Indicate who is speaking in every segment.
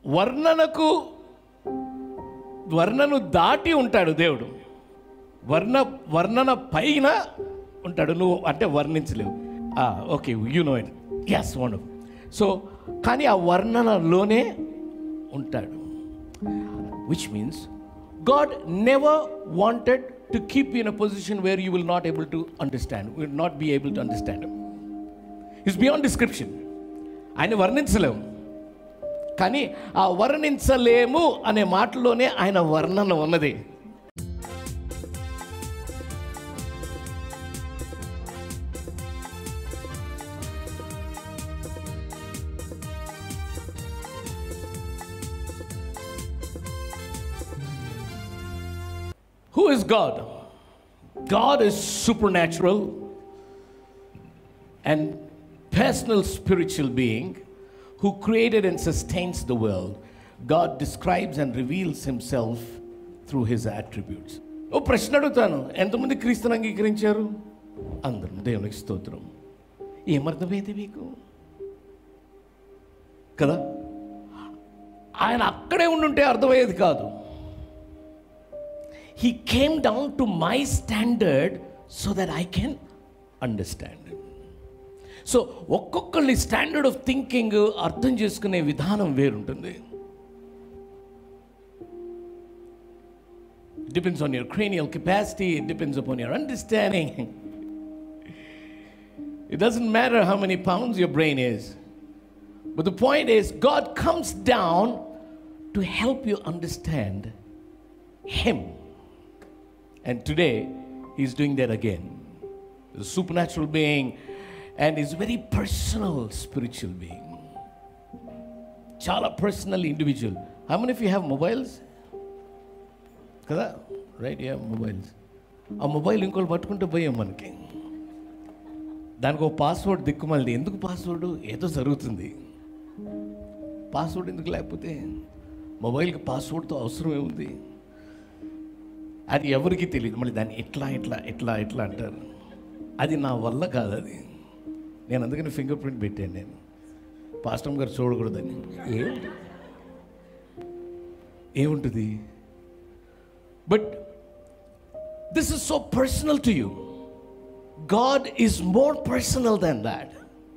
Speaker 1: వర్ణనకు వర్ణను దాటి ఉంటాడు దేవుడు వర్ణ వర్ణన పైన ఉంటాడు నువ్వు అంటే వర్ణించలేవు okay you know it it's wonder so కానీ ఆ వర్ణనలోనే ఉంటాడు which means God never wanted to keep in a position where you will not able to understand will not be able to understand is beyond description ఆయన వర్ణించలేము కానీ ఆ వర్ణించలేము అనే మాటలోనే ఆయన వర్ణన ఉన్నది Who is God? God is supernatural and personal spiritual being who created and sustains the world. God describes and reveals himself through his attributes. ఓ ప్రశ్న అడుగుతాను ఎంతమంది క్రీస్తుని అంగీకరించారు అందరం దేవునికి స్తోత్రం ఏమర్థమైంది మీకు కదా ఆయన అక్కడే ఉండుంటే అర్థమయ్యేది కాదు he came down to my standard so that I can understand. So ఒక్కొక్కళ్ళ స్టాండర్డ్ ఆఫ్ థింకింగ్ అర్థం చేసుకునే విధానం వేరుంటుంది depends on your cranial capacity depends upon your understanding it doesn't matter how many pounds your brain is but the point is God comes down to help you understand him And today, he's doing that again. He's a supernatural being and he's a very personal spiritual being. Chala personal individual. How many of you have mobiles? కదా right yeah mobiles ఆ mobile ఇంకోళ్ళు పట్టుకుంటే పోయాం మనకి దానికి ఒక password దిక్కుమల్ది ఎందుకు password ఏదో జరుగుతుంది పాస్వర్డ్ ఎందుకు లేకపోతే మొబైల్కి పాస్వర్డ్తో అవసరం ఏముంది అది ఎవరికి తెలియదు మళ్ళీ దాన్ని ఎట్లా ఎట్లా ఎట్లా ఎట్లా అంటారు అది నా వల్ల కాదు అది నేను అందుకని ఫింగర్ ప్రింట్ పెట్టాను నేను పాస్టమ్ గారు చూడకూడదని ఏముంది ఏముంటుంది but this is so personal to you God is more personal than that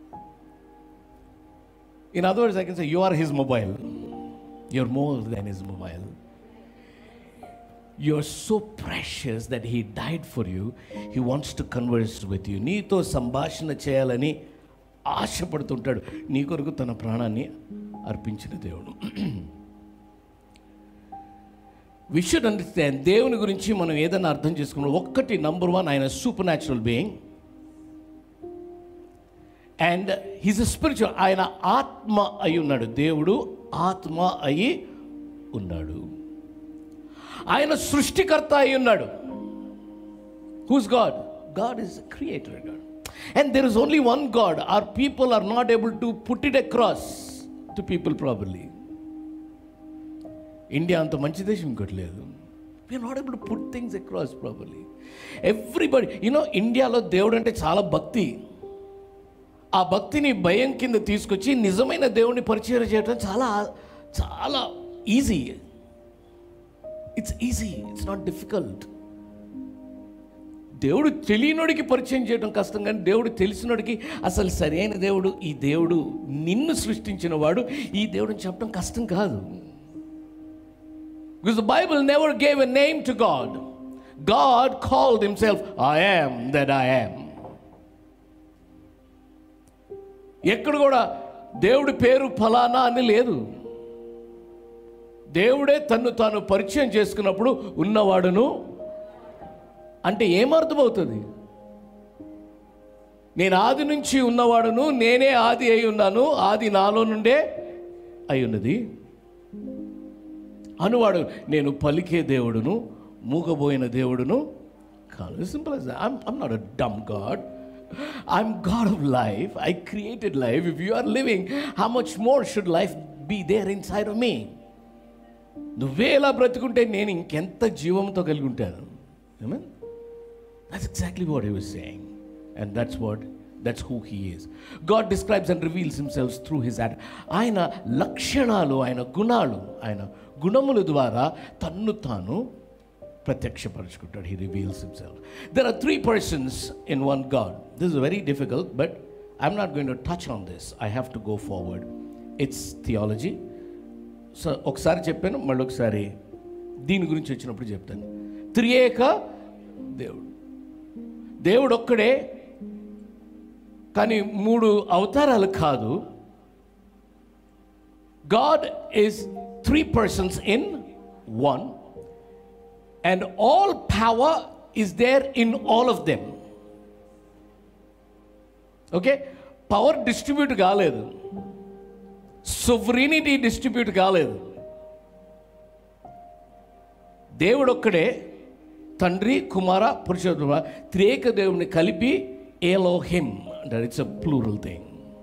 Speaker 1: in other words I can say you are his mobile you are more than his mobile you're so precious that he died for you he wants to converse with you నీతో సంభాషణ చేయాలని ఆశపడుతుంటాడు నీ కొరకు తన ప్రాణాన్ని అర్పించిన దేవుడు we should understand దేవుని గురించి మనం ఏదైనా అర్థం చేసుకున్నాం ఒక్కటి నంబర్ వన్ ఆయన supernatural being and he's a spiritual ఆయన ఆత్మ అయి ఉన్నాడు దేవుడు ఆత్మ అయి ఉన్నాడు ఆయన సృష్టికర్త అయి ఉన్నాడు who's God God is creator God and there is only one God our people are not able to put it across to people properly India అంత మంచి దేశం ఇంకోటి లేదు we're not able to put things across properly everybody you know ఇండియాలో దేవుడు అంటే చాలా భక్తి ఆ భక్తిని భయం కింద తీసుకొచ్చి నిజమైన దేవుడిని పరిచయం చేయడం చాలా చాలా easy it's easy it's not difficult దేవుడు తెలియనోడికి పరిచయం చేయడం కష్టం కానీ దేవుడు తెలిసినోడికి అసలు సరైన దేవుడు ఈ దేవుడు నిన్ను సృష్టించిన వాడు ఈ దేవుడిని చెప్పడం కష్టం కాదు because the Bible never gave a name to God God called himself I am that I am ఎక్కడ కూడా దేవుడి పేరు ఫలానా అని లేదు దేవుడే తన్ను తాను పరిచయం చేసుకున్నప్పుడు ఉన్నవాడును అంటే ఏమర్థమవుతుంది నేను ఆది నుంచి ఉన్నవాడును నేనే ఆది అయి ఉన్నాను ఆది నాలో నుండే అయి ఉన్నది అనువాడు నేను పలికే దేవుడును మూగబోయిన దేవుడును కాదు simple I'm not a dumb God I'm God of life I created life if you are living how much more should life be there inside of me నువ్వే ఎలా బ్రతుకుంటే నేను ఇంకెంత జీవంతో కలిగి ఉంటాను that's exactly what he was saying and that's what that's who he is God describes and reveals himself through his యాడ్ ఆయన లక్షణాలు ఆయన గుణాలు ఆయన గుణముల ద్వారా తన్ను తాను ప్రత్యక్షపరుచుకుంటాడు he reveals himself there are three persons in one God this is very difficult but I'm not going to touch on this I have to go forward it's theology so ఒకసారి చెప్పాను మళ్ళీ ఒకసారి దీని గురించి వచ్చినప్పుడు చెప్తాను త్రియేక దేవుడు దేవుడు ఒక్కడే కానీ మూడు అవతారాలు కాదు God is three persons in one and all power is there in all of them okay power distribute కాలేదు సువరీనిటీ డిస్ట్రిబ్యూట్ కాలేదు దేవుడు ఒక్కడే తండ్రి కుమార పురుషోత్తమ త్రేక దేవుని కలిపి ఏలోహిమ్ అంటారు it's a plural thing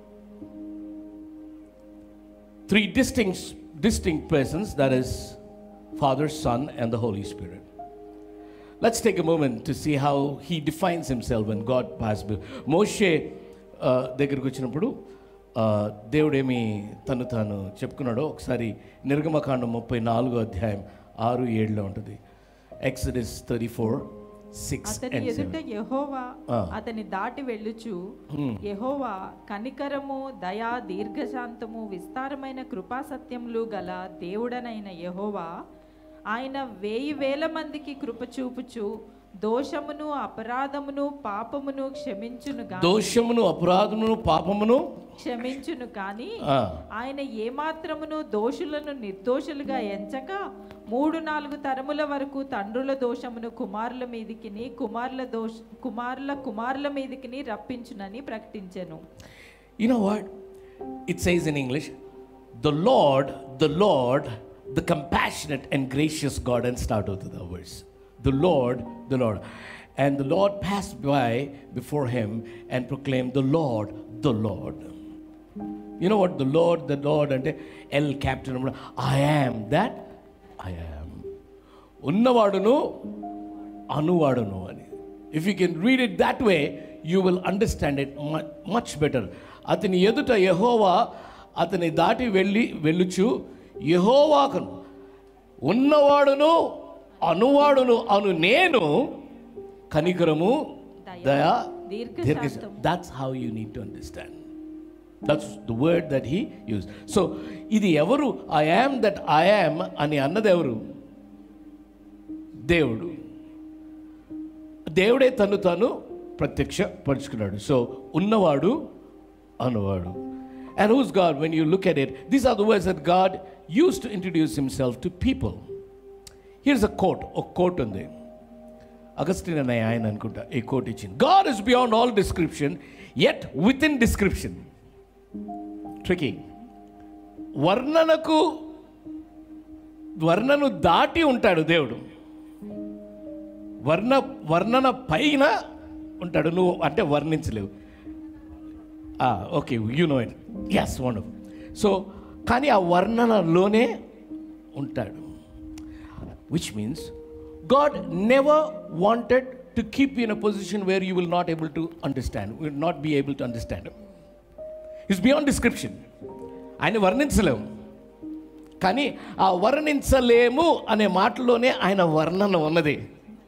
Speaker 1: three distinct distinct persons that is Father Son and the Holy Spirit Let's take a moment to see how he defines himself when God passed. మోషే దగ్గరికి వచ్చినప్పుడు uh, దేవుడేమి తను తాను చెప్పుకున్నాడో ఒకసారి నిర్గమకాండం ముప్పై నాలుగో అధ్యాయం ఆరు ఏడులో ఉంటుంది ఎక్సడిస్ థర్టీ ఫోర్ సిక్స్
Speaker 2: అతని
Speaker 1: అండ్
Speaker 2: ఎదుట
Speaker 1: సెవెన్
Speaker 2: యెహోవా
Speaker 1: ఆ.
Speaker 2: అతని దాటి వెళ్ళుచు యెహోవా కనికరము దయా దీర్ఘశాంతము విస్తారమైన కృపా సత్యములు గల దేవుడనైన యెహోవా ఆయన వేయి వేల మందికి కృప చూపుచు దోషమును అపరాధమును పాపమును క్షమించును గాని
Speaker 1: దోషమును అపరాధమును పాపమును
Speaker 2: క్షమించును కానీ
Speaker 1: ఆ,
Speaker 2: ఆయన ఏమాత్రమును దోషులను నిర్దోషులుగా ఎంచక మూడు నాలుగు తరముల వరకు తండ్రుల దోషమును కుమారుల మీదికిని కుమారుల దోష కుమారుల కుమారుల మీదికిని రప్పించునని ప్రకటించెను
Speaker 1: You know what? It says in English, the Lord, the Lord, the compassionate and gracious God, and start with the verse. The Lord, the Lord. And the Lord passed by before him and proclaimed, The Lord, the Lord. You know what? The Lord, the Lord, and L captain, I am that I am. ఉన్నవాడును అనువాడును అని if you can read it that way you will understand it much better అతని ఎదుట యహోవా అతని దాటి వెళ్ళి వెళ్ళుచు యహోవాకును ఉన్నవాడును అనువాడును అను నేను కనికరము దయా దీర్ఘ that's how you need to understand that's the word that he uses so ఇది ఎవరు I am that I am అని అన్నది ఎవరు దేవుడు దేవుడే తను తాను ప్రత్యక్షపరుచుకున్నాడు సో ఉన్నవాడు అనువాడు and who's God when you look at it these are the words that God uses to introduce himself to people here's a quote ఒక కోట్ ఉంది అగస్టిన్ అనే ఆయన అనుకుంటా ఈ కోట్ ఇచ్చింది God is beyond all description at with in description tricky వర్ణనకు వర్ణను దాటి ఉంటాడు దేవుడు వర్ణ వర్ణన పైన ఉంటాడు నువ్వు అంటే వర్ణించలేవు okay you know it is one so కానీ ఆ వర్ణనలోనే ఉంటాడు which means God never wanted to keep in a position where you will not able to understand will not be able to understand it's beyond description ఆయన వర్ణించలేము కానీ ఆ వర్ణించలేము అనే మాటలోనే ఆయన వర్ణన ఉన్నది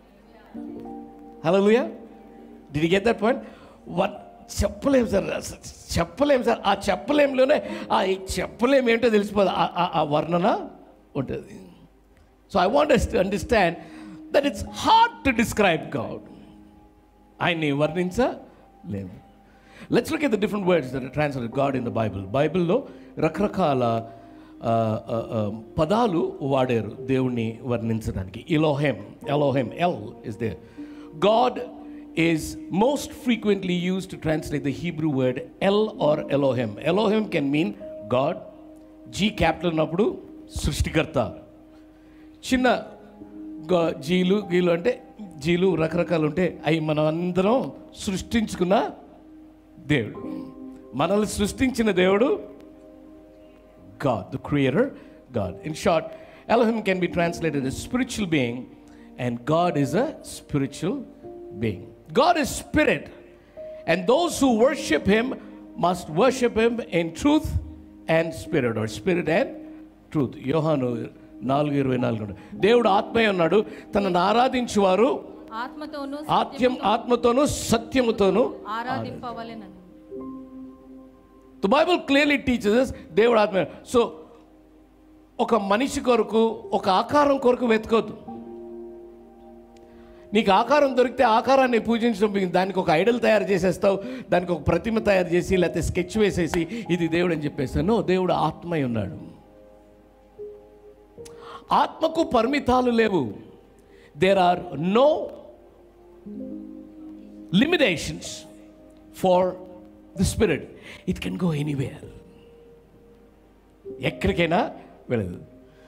Speaker 1: hallelujah did get that point వర్ చెప్పలేం సార్ అస- చెప్పలేం సార్ ఆ చెప్పలేంలోనే ఆ ఈ చెప్పలేం ఏంటో తెలిసిపోదు ఆ- ఆ- ఆ వర్ణన ఉంటుంది so I want to understand that it's hard to describe God ఆయన్ని వర్ణించలేము let's look at the different words that translate God in the Bible బైబిల్లో రకరకాల ఆ, ఆ, ఆ, పదాలు వాడారు దేవుణ్ణి వర్ణించడానికి Elohim Elohim El is the God is most frequently use to translate the Hebrew word El or Elohim Elohim can mean God G capital ఉన్నప్పుడు సృష్టికర్త చిన్న గా- జీలు గీలు అంటే జీలు రకరకాలు ఉంటే అవి మనం అందరం సృష్టించుకున్న దేవుడు మనల్ని సృష్టించిన దేవుడు God, the creator, God. In short, Elohim can be translated as spiritual being, and God is a spiritual being. God is spirit, and those who worship him must worship him in truth and spirit or spirit and truth Yohanu నాలుగు ఇరవై నాలుగు ఉన్నాడు. దేవుడు ఆత్మయ్య ఉన్నాడు తనను ఆరాధించువారు
Speaker 3: ఆత్మతోనూ
Speaker 1: ఆత్యం ఆత్మతోనూ సత్యముతోనూ
Speaker 3: ఆరాధింపవలెనని
Speaker 1: ద బైబుల్ క్లియర్లీ టీచర్స్ దేవుడు ఆత్మ సో ఒక మనిషి కొరకు ఒక ఆకారం కొరకు వెతకొద్దు నీకు ఆకారం దొరికితే ఆకారాన్ని పూజించడం దానికి ఒక ఐడల్ తయారు చేసేస్తావు దానికి ఒక ప్రతిమ తయారు చేసి లేకపోతే స్కెచ్ వేసేసి ఇది దేవుడు అని చెప్పేస్తాను దేవుడు ఆత్మై ఉన్నాడు ఆత్మకు పరిమితాలు లేవు there are no limitations for the spirit it can go anywhere ఎక్కడికైనా వెళ్ళదు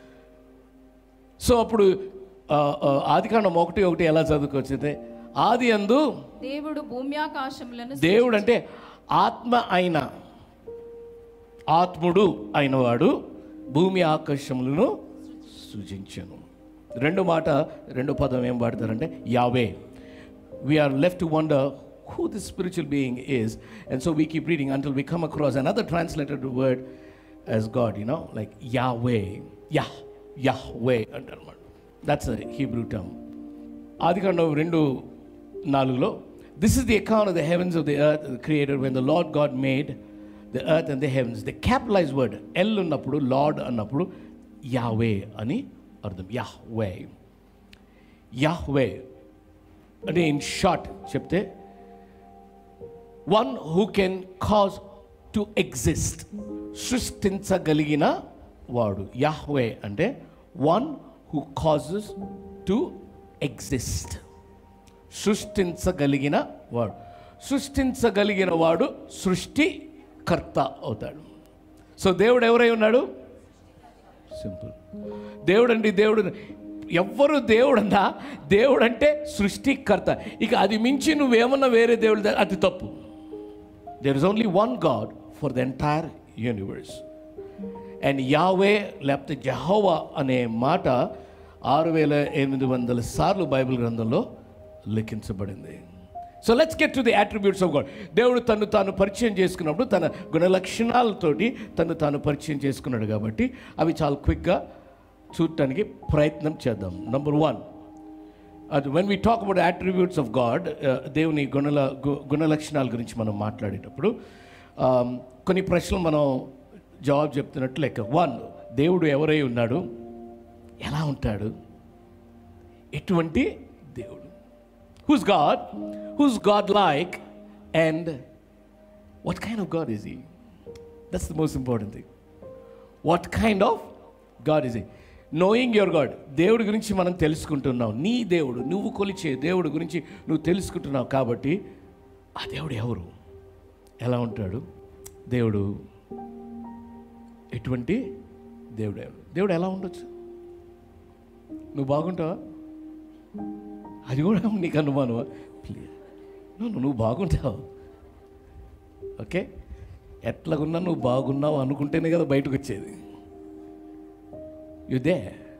Speaker 1: సో అప్పుడు ఆదికాండం ఒకటి ఒకటి ఎలా చదువుకొచ్చింది ఆది అందు
Speaker 3: దేవుడు భూమ్యాకాశములను
Speaker 1: దేవుడు అంటే ఆత్మ అయిన ఆత్ముడు అయినవాడు భూమి ఆకాశములను సృజించను రెండు మాట రెండు పదం ఏం వాడతారంటే Yahweh we're left to wonder who the spiritual being is and so we keep reading until we come across another translated word as God you know like Yahweh యా యాహ్వే అంటారన్నమాట దట్స్ హీబ్రూ టర్మ్ ఆదికాండం రెండు నాలుగులో this is the account of the heavens of the earth created when the Lord God made the earth and the heavens the capitalize word El ఉన్నప్పుడు Lord అన్నప్పుడు Yahweh అని అర్థం Yahweh Yahweh అంటే in short చెప్తే one who can cause to exist సృష్టించగలిగిన వాడు Yahweh అంటే one who causes to exist సృష్టించగలిగిన వాడు సృష్టించగలిగిన వాడు సృష్టికర్త అవుతాడు సో దేవుడు ఎవరై ఉన్నాడు సింపుల్ దేవుడు అండి దేవుడు ఎవ్వరు దేవుడన్నా దేవుడు అంటే సృష్టికర్త ఇక అది మించి నువ్వేమన్నా వేరే దేవుడు దా- అది తప్పు there is only one God for the entire universe and Yahweh లేకపోతే జహోవా అనే మాట ఆరు వేల ఎనిమిది వందల సార్లు బైబిల్ గ్రంథంలో లిఖించబడింది so let's get to the attributes of God దేవుడు తను తాను పరిచయం చేసుకున్నప్పుడు తన గుణలక్షణాలతోటి తను తాను పరిచయం చేసుకున్నాడు కాబట్టి అవి చాలా క్విక్గా చూడటానికి ప్రయత్నం చేద్దాం నంబర్ వన్ అది when we talk about attributes of God దేవుని గుణల గు- గుణలక్షణాల గురించి మనం మాట్లాడేటప్పుడు um, కొన్ని ప్రశ్నలు మనం జవాబు చెప్తున్నట్టు లెక్క వన్ దేవుడు ఎవరై ఉన్నాడు ఎలా ఉంటాడు ఎటువంటి దేవుడు who's God who's God like and what kind of God is ఈ that's the most important thing what kind of God is knowing your God దేవుడి గురించి మనం తెలుసుకుంటున్నాం నీ దేవుడు నువ్వు కొలిచే దేవుడి గురించి నువ్వు తెలుసుకుంటున్నావు కాబట్టి ఆ దేవుడు ఎవరు ఎలా ఉంటాడు దేవుడు ఎటువంటి దేవుడు ఎవరు దేవుడు ఎలా ఉండొచ్చు నువ్వు బాగుంటావా అది కూడా నీకు అనుమానమా ప్లీజ్ నువ్వు బాగుంటావు ఓకే ఎట్లాగున్నా నువ్వు బాగున్నావు అనుకుంటేనే కదా బయటకు వచ్చేది యుదే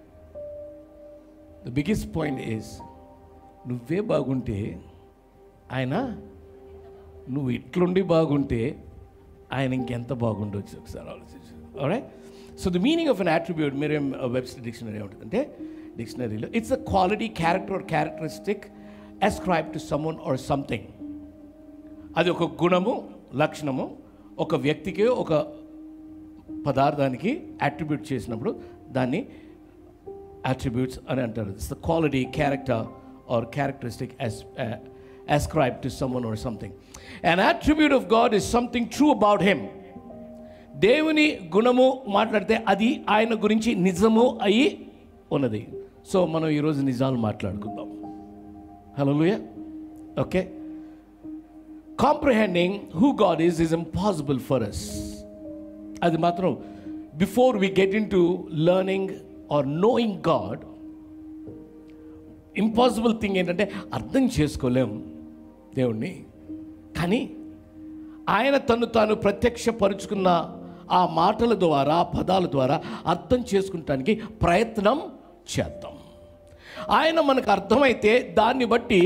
Speaker 1: ద బిగ్గెస్ట్ పాయింట్ ఈస్ నువ్వే బాగుంటే ఆయన నువ్వు ఇట్లుండి బాగుంటే ఆయన ఇంకెంత బాగుండొచ్చు ఒకసారి ఆలోచించు alright so the meaning of an attribute మీరు వెబ్సైట్ డిక్షనరీ ఏముంటుందంటే డిక్షనరీలో it's a quality character or characteristic ascribe to someone or something అది ఒక గుణము లక్షణము ఒక వ్యక్తికి ఒక పదార్థానికి అట్రిబ్యూట్ చేసినప్పుడు దాన్ని అట్రిబ్యూట్స్ అని అంటారు it's the quality character or characteristic ascribe to someone or something an attribute of god is something true about him దేవుని గుణము మాట్లాడితే అది ఆయన గురించి నిజము అయి ఉన్నది సో మనం ఈరోజు నిజాలు మాట్లాడుకుందాం hello okay comprehending who God is is impossible for us అది మాత్రం before we get into learning or knowing God impossible thing ఏంటంటే అర్థం చేసుకోలేం దేవుణ్ణి కానీ ఆయన తను తాను ప్రత్యక్షపరుచుకున్న ఆ మాటల ద్వారా ఆ పదాల ద్వారా అర్థం చేసుకుంటానికి ప్రయత్నం చేద్దాం ఆయన మనకు అర్థమైతే దాన్ని బట్టి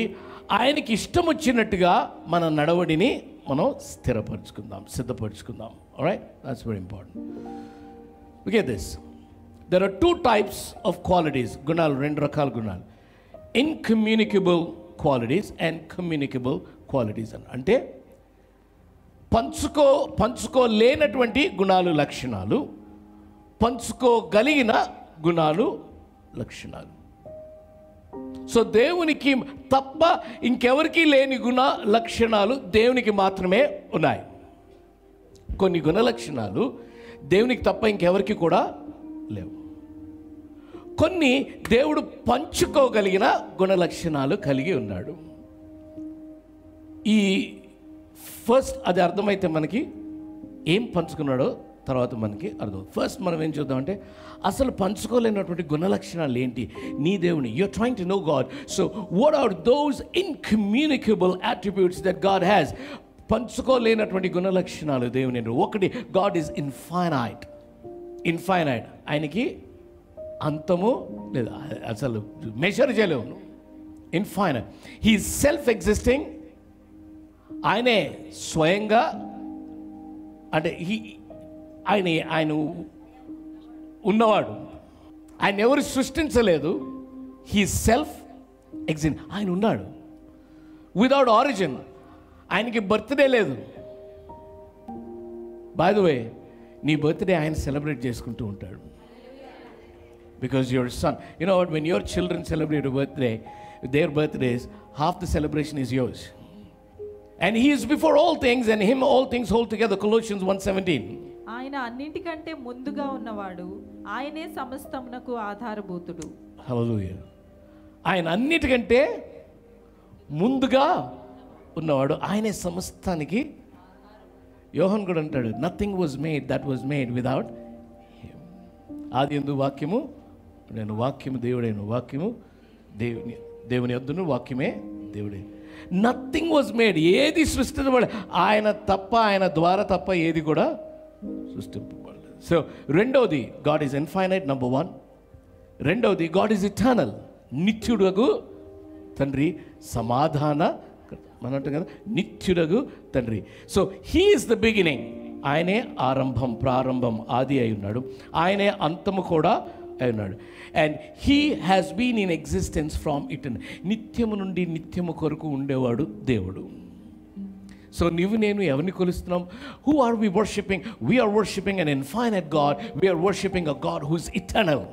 Speaker 1: ఆయనకి ఇష్టం వచ్చినట్టుగా మన నడవడిని మనం స్థిరపరచుకుందాం సిద్ధపరచుకుందాం right that's very important okay this there are two types of qualities గుణాలు రెండు రకాల గుణాలు incommunicable qualities and communicable qualities అని అంటే పంచుకో పంచుకోలేనటువంటి గుణాలు లక్షణాలు పంచుకోగలిగిన గుణాలు లక్షణాలు సో దేవునికి తప్ప ఇంకెవరికి లేని గుణ లక్షణాలు దేవునికి మాత్రమే ఉన్నాయి కొన్ని గుణ లక్షణాలు దేవునికి తప్ప ఇంకెవరికి కూడా లేవు కొన్ని దేవుడు పంచుకోగలిగిన గుణ లక్షణాలు కలిగి ఉన్నాడు ఈ ఫస్ట్ అది అర్థమైతే మనకి ఏం పంచుకున్నాడో తర్వాత మనకి అర్థం ఫస్ట్ మనం ఏం చూద్దామంటే అసలు పంచుకోలేనటువంటి గుణ లక్షణాలు ఏంటి నీ దేవుని you're trying to know God so what are those incommunicable attributes that God has పంచుకోలేనటువంటి గుణ లక్షణాలు దేవుని ఒకటి గాడ్ ఈజ్ ఇన్ఫైనైట్ ఇన్ఫైనైట్ ఆయనకి అంతము లేదు అసలు మెజర్ చేయలేవు ఇన్ఫైనైట్ హీ సెల్ఫ్ ఎగ్జిస్టింగ్ ఆయనే స్వయంగా అంటే ఈ ఆయన ఆయన ఉన్నవాడు ఆయన ఎవరు సృష్టించలేదు హీ సెల్ఫ్ ఎగ్జిన్ ఆయన ఉన్నాడు వితౌట్ ఆరిజిన్ ఆయనకి బర్త్డే లేదు బై ద వే నీ బర్త్డే ఆయన సెలబ్రేట్ చేసుకుంటూ ఉంటాడు because your son you know when your children celebrate birthday their birthdays half the celebration is yours And he is before all things, and him all things hold together. Colossians 1.17.
Speaker 2: ఆయన అన్నిటికంటే ముందుగా ఉన్నవాడు ఆయనే సమస్తమునకు ఆధారభూతుడు
Speaker 1: Hallelujah. ఆయన అన్నిటికంటే ముందుగా ఉన్నవాడు ఆయనే సమస్తానికి యోహన్ కూడా అంటాడు nothing was made that was made without ఆది ఎందు వాక్యము నేను వాక్యము దేవుడైన వాక్యము దేవుని దేవుని యొద్దును వాక్యమే దేవుడే నథింగ్ వాజ్ మేడ్ ఏది సృష్టించబడ ఆయన తప్ప ఆయన ద్వారా తప్ప ఏది కూడా సృష్టింపబడలేదు సో రెండవది God is infinite number one రెండవది గాడ్ ఈజ్ ఇటర్నల్ నిత్యుడగు తండ్రి సమాధాన మనం అంటాం కదా నిత్యుడగు తండ్రి సో హీఈస్ ద బిగినింగ్ ఆయనే ఆరంభం ప్రారంభం ఆది అయి ఉన్నాడు ఆయనే అంతము కూడా అయి ఉన్నాడు and he has been in existence from it నిత్యము నుండి నిత్యము కొరకు ఉండేవాడు దేవుడు సో నువ్వు నేను ఎవరిని కొలుస్తున్నాం who are we worshiping we're worshiping an infinite God we're worshiping a God who's eternal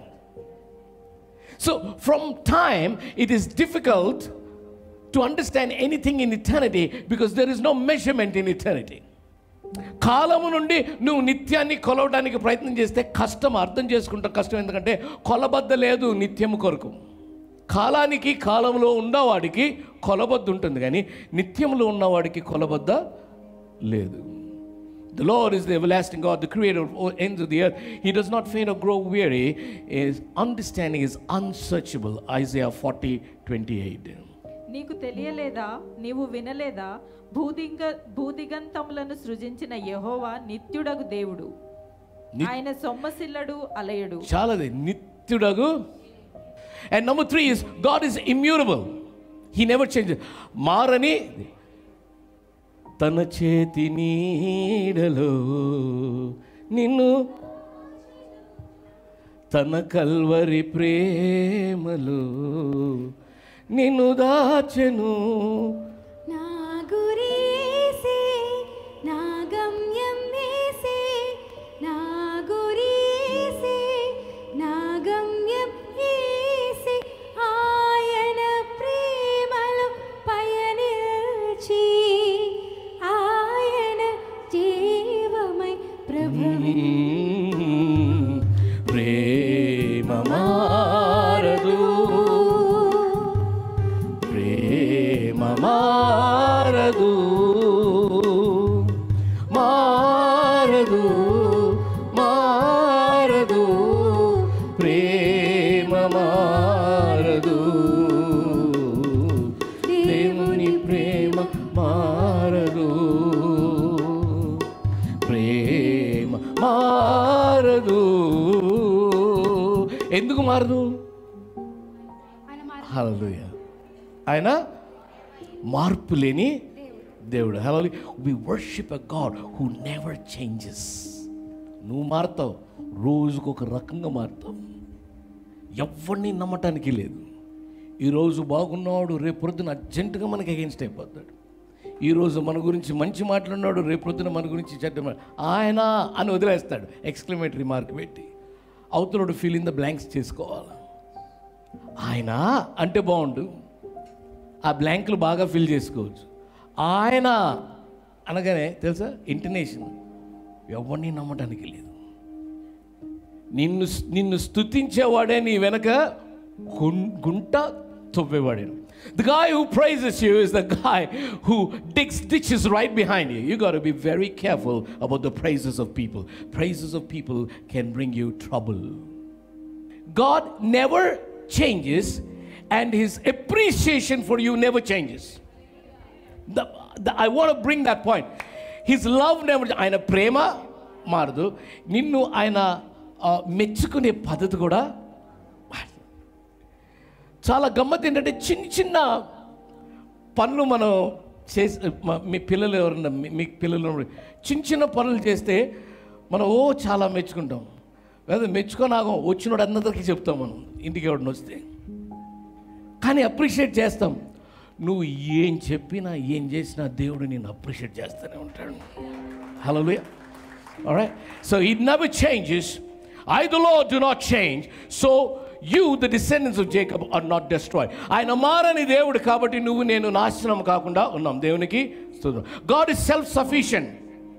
Speaker 1: So, from time, it is difficult to understand anything in eternity because there is no measurement in eternity. కాలము నుండి నువ్వు నిత్యాన్ని కొలవడానికి ప్రయత్నం చేస్తే కష్టం అర్థం చేసుకుంటా కష్టం ఎందుకంటే కొలబద్ద లేదు నిత్యము కొరకు కాలానికి కాలంలో ఉన్నవాడికి కొలబద్ద ఉంటుంది కానీ నిత్యంలో ఉన్నవాడికి కొలబద్ద లేదు The Lord is the everlasting God, the creator of all ends of the earth. He does not faint or grow weary. His understanding is unsearchable. Isaiah 40, 28.
Speaker 2: నీకు తెలియలేదా నీవు వినలేదా భూదింగ భూదిగంతములను సృజించిన యెహోవా నిత్యుడగు దేవుడు
Speaker 1: ని-
Speaker 2: ఆయన సొమ్మసిల్లడు అలయడు
Speaker 1: చాలాది నిత్యుడగు and number three is God is immutable he never change మారని తన చేతి నీడలో నిన్ను తన కల్వరి ప్రేమలో నిన్ను దాచెను
Speaker 4: నా గురీసే నా గమ్యం ఏసే నా గురీసే నా గమ్యం ఏసే ఆయన ప్రేమలో పయనిల్చి ఆయన జీవమై ప్రభవి
Speaker 1: ప్రేమ మారదు ప్రేమ మారదు మారదు మారదు ప్రేమ మారదు దేవుని ప్రేమ మారదు ప్రేమ మారదు ఎందుకు మారదు
Speaker 4: ఆయన మార
Speaker 1: హల్లెలూయా ఆయన మార్పు లేని దేవుడు hello we worship a God who never changes నువ్వు మారుతావు రోజుకు ఒక రకంగా మారుతావు ఎవరిని నమ్మటానికి లేదు ఈరోజు బాగున్నవాడు రేపు పొద్దున అర్జెంటుగా మనకి అగేన్స్ట్ అయిపోతాడు ఈరోజు మన గురించి మంచి మాట్లాడినాడు రేపు పొద్దున మన గురించి చెడ్డ మా- ఆయన అని వదిలేస్తాడు ఎక్స్క్లమేటరీ మార్క్ పెట్టి అవతలడు ఫీల్ ఇన్ ద బ్లాంక్స్ చేసుకోవాలి ఆయన అంటే బాగుండు ఆ బ్లాంక్లు బాగా ఫిల్ చేసుకోవచ్చు ఆయన అనగానే తెలుసా ఇంటర్నేషన్ ఎవరిని నమ్మటానికి లేదు నిన్ను నిన్ను స్తుతించేవాడే నీ వెనక గుం- గుంట తవ్వేవాడే the guy who praises you is the guy who digs ditches right behind you. You got to be very careful about the praises of people. Praises of people can bring you trouble. God never changes, and His appreciation for you never changes. The, the, I want to bring that point. His love never, ఆయన ప్రేమ మారదు నిన్ను ఆయన ఆ, మెచ్చుకునే పద్ధతి కూడా మారదు. చాలా గమ్మత్ ఏంటంటే చిన్న చిన్న పనులు మనం చేసి మ- మీ పిల్లలు ఎవరన్నా మీ- మీ పిల్లలు ఉన్నప్పుడు చిన్న చిన్న పనులు చేస్తే మనం ఓ చాలా మెచ్చుకుంటాం లేదా మెచ్చుకోనాగం వచ్చినోడు అందరికీ చెప్తాం మనం ఇంటికి ఎవరిని వస్తే కానీ అప్రిషియేట్ చేస్తాం నువ్వు ఏం చెప్పినా ఏం చేసినా దేవుడు నేను అప్రిషియేట్ చేస్తూనే ఉంటాడు hello Alright? So he never changes. I, the Lord, do not change. So you, the descendants of Jacob, are not destroyed. ఆయన మారని దేవుడు కాబట్టి నువ్వు నేను నాశనం కాకుండా ఉన్నాం దేవునికి గాడ్ ఇస్ సెల్ఫ్ సఫిషియంట్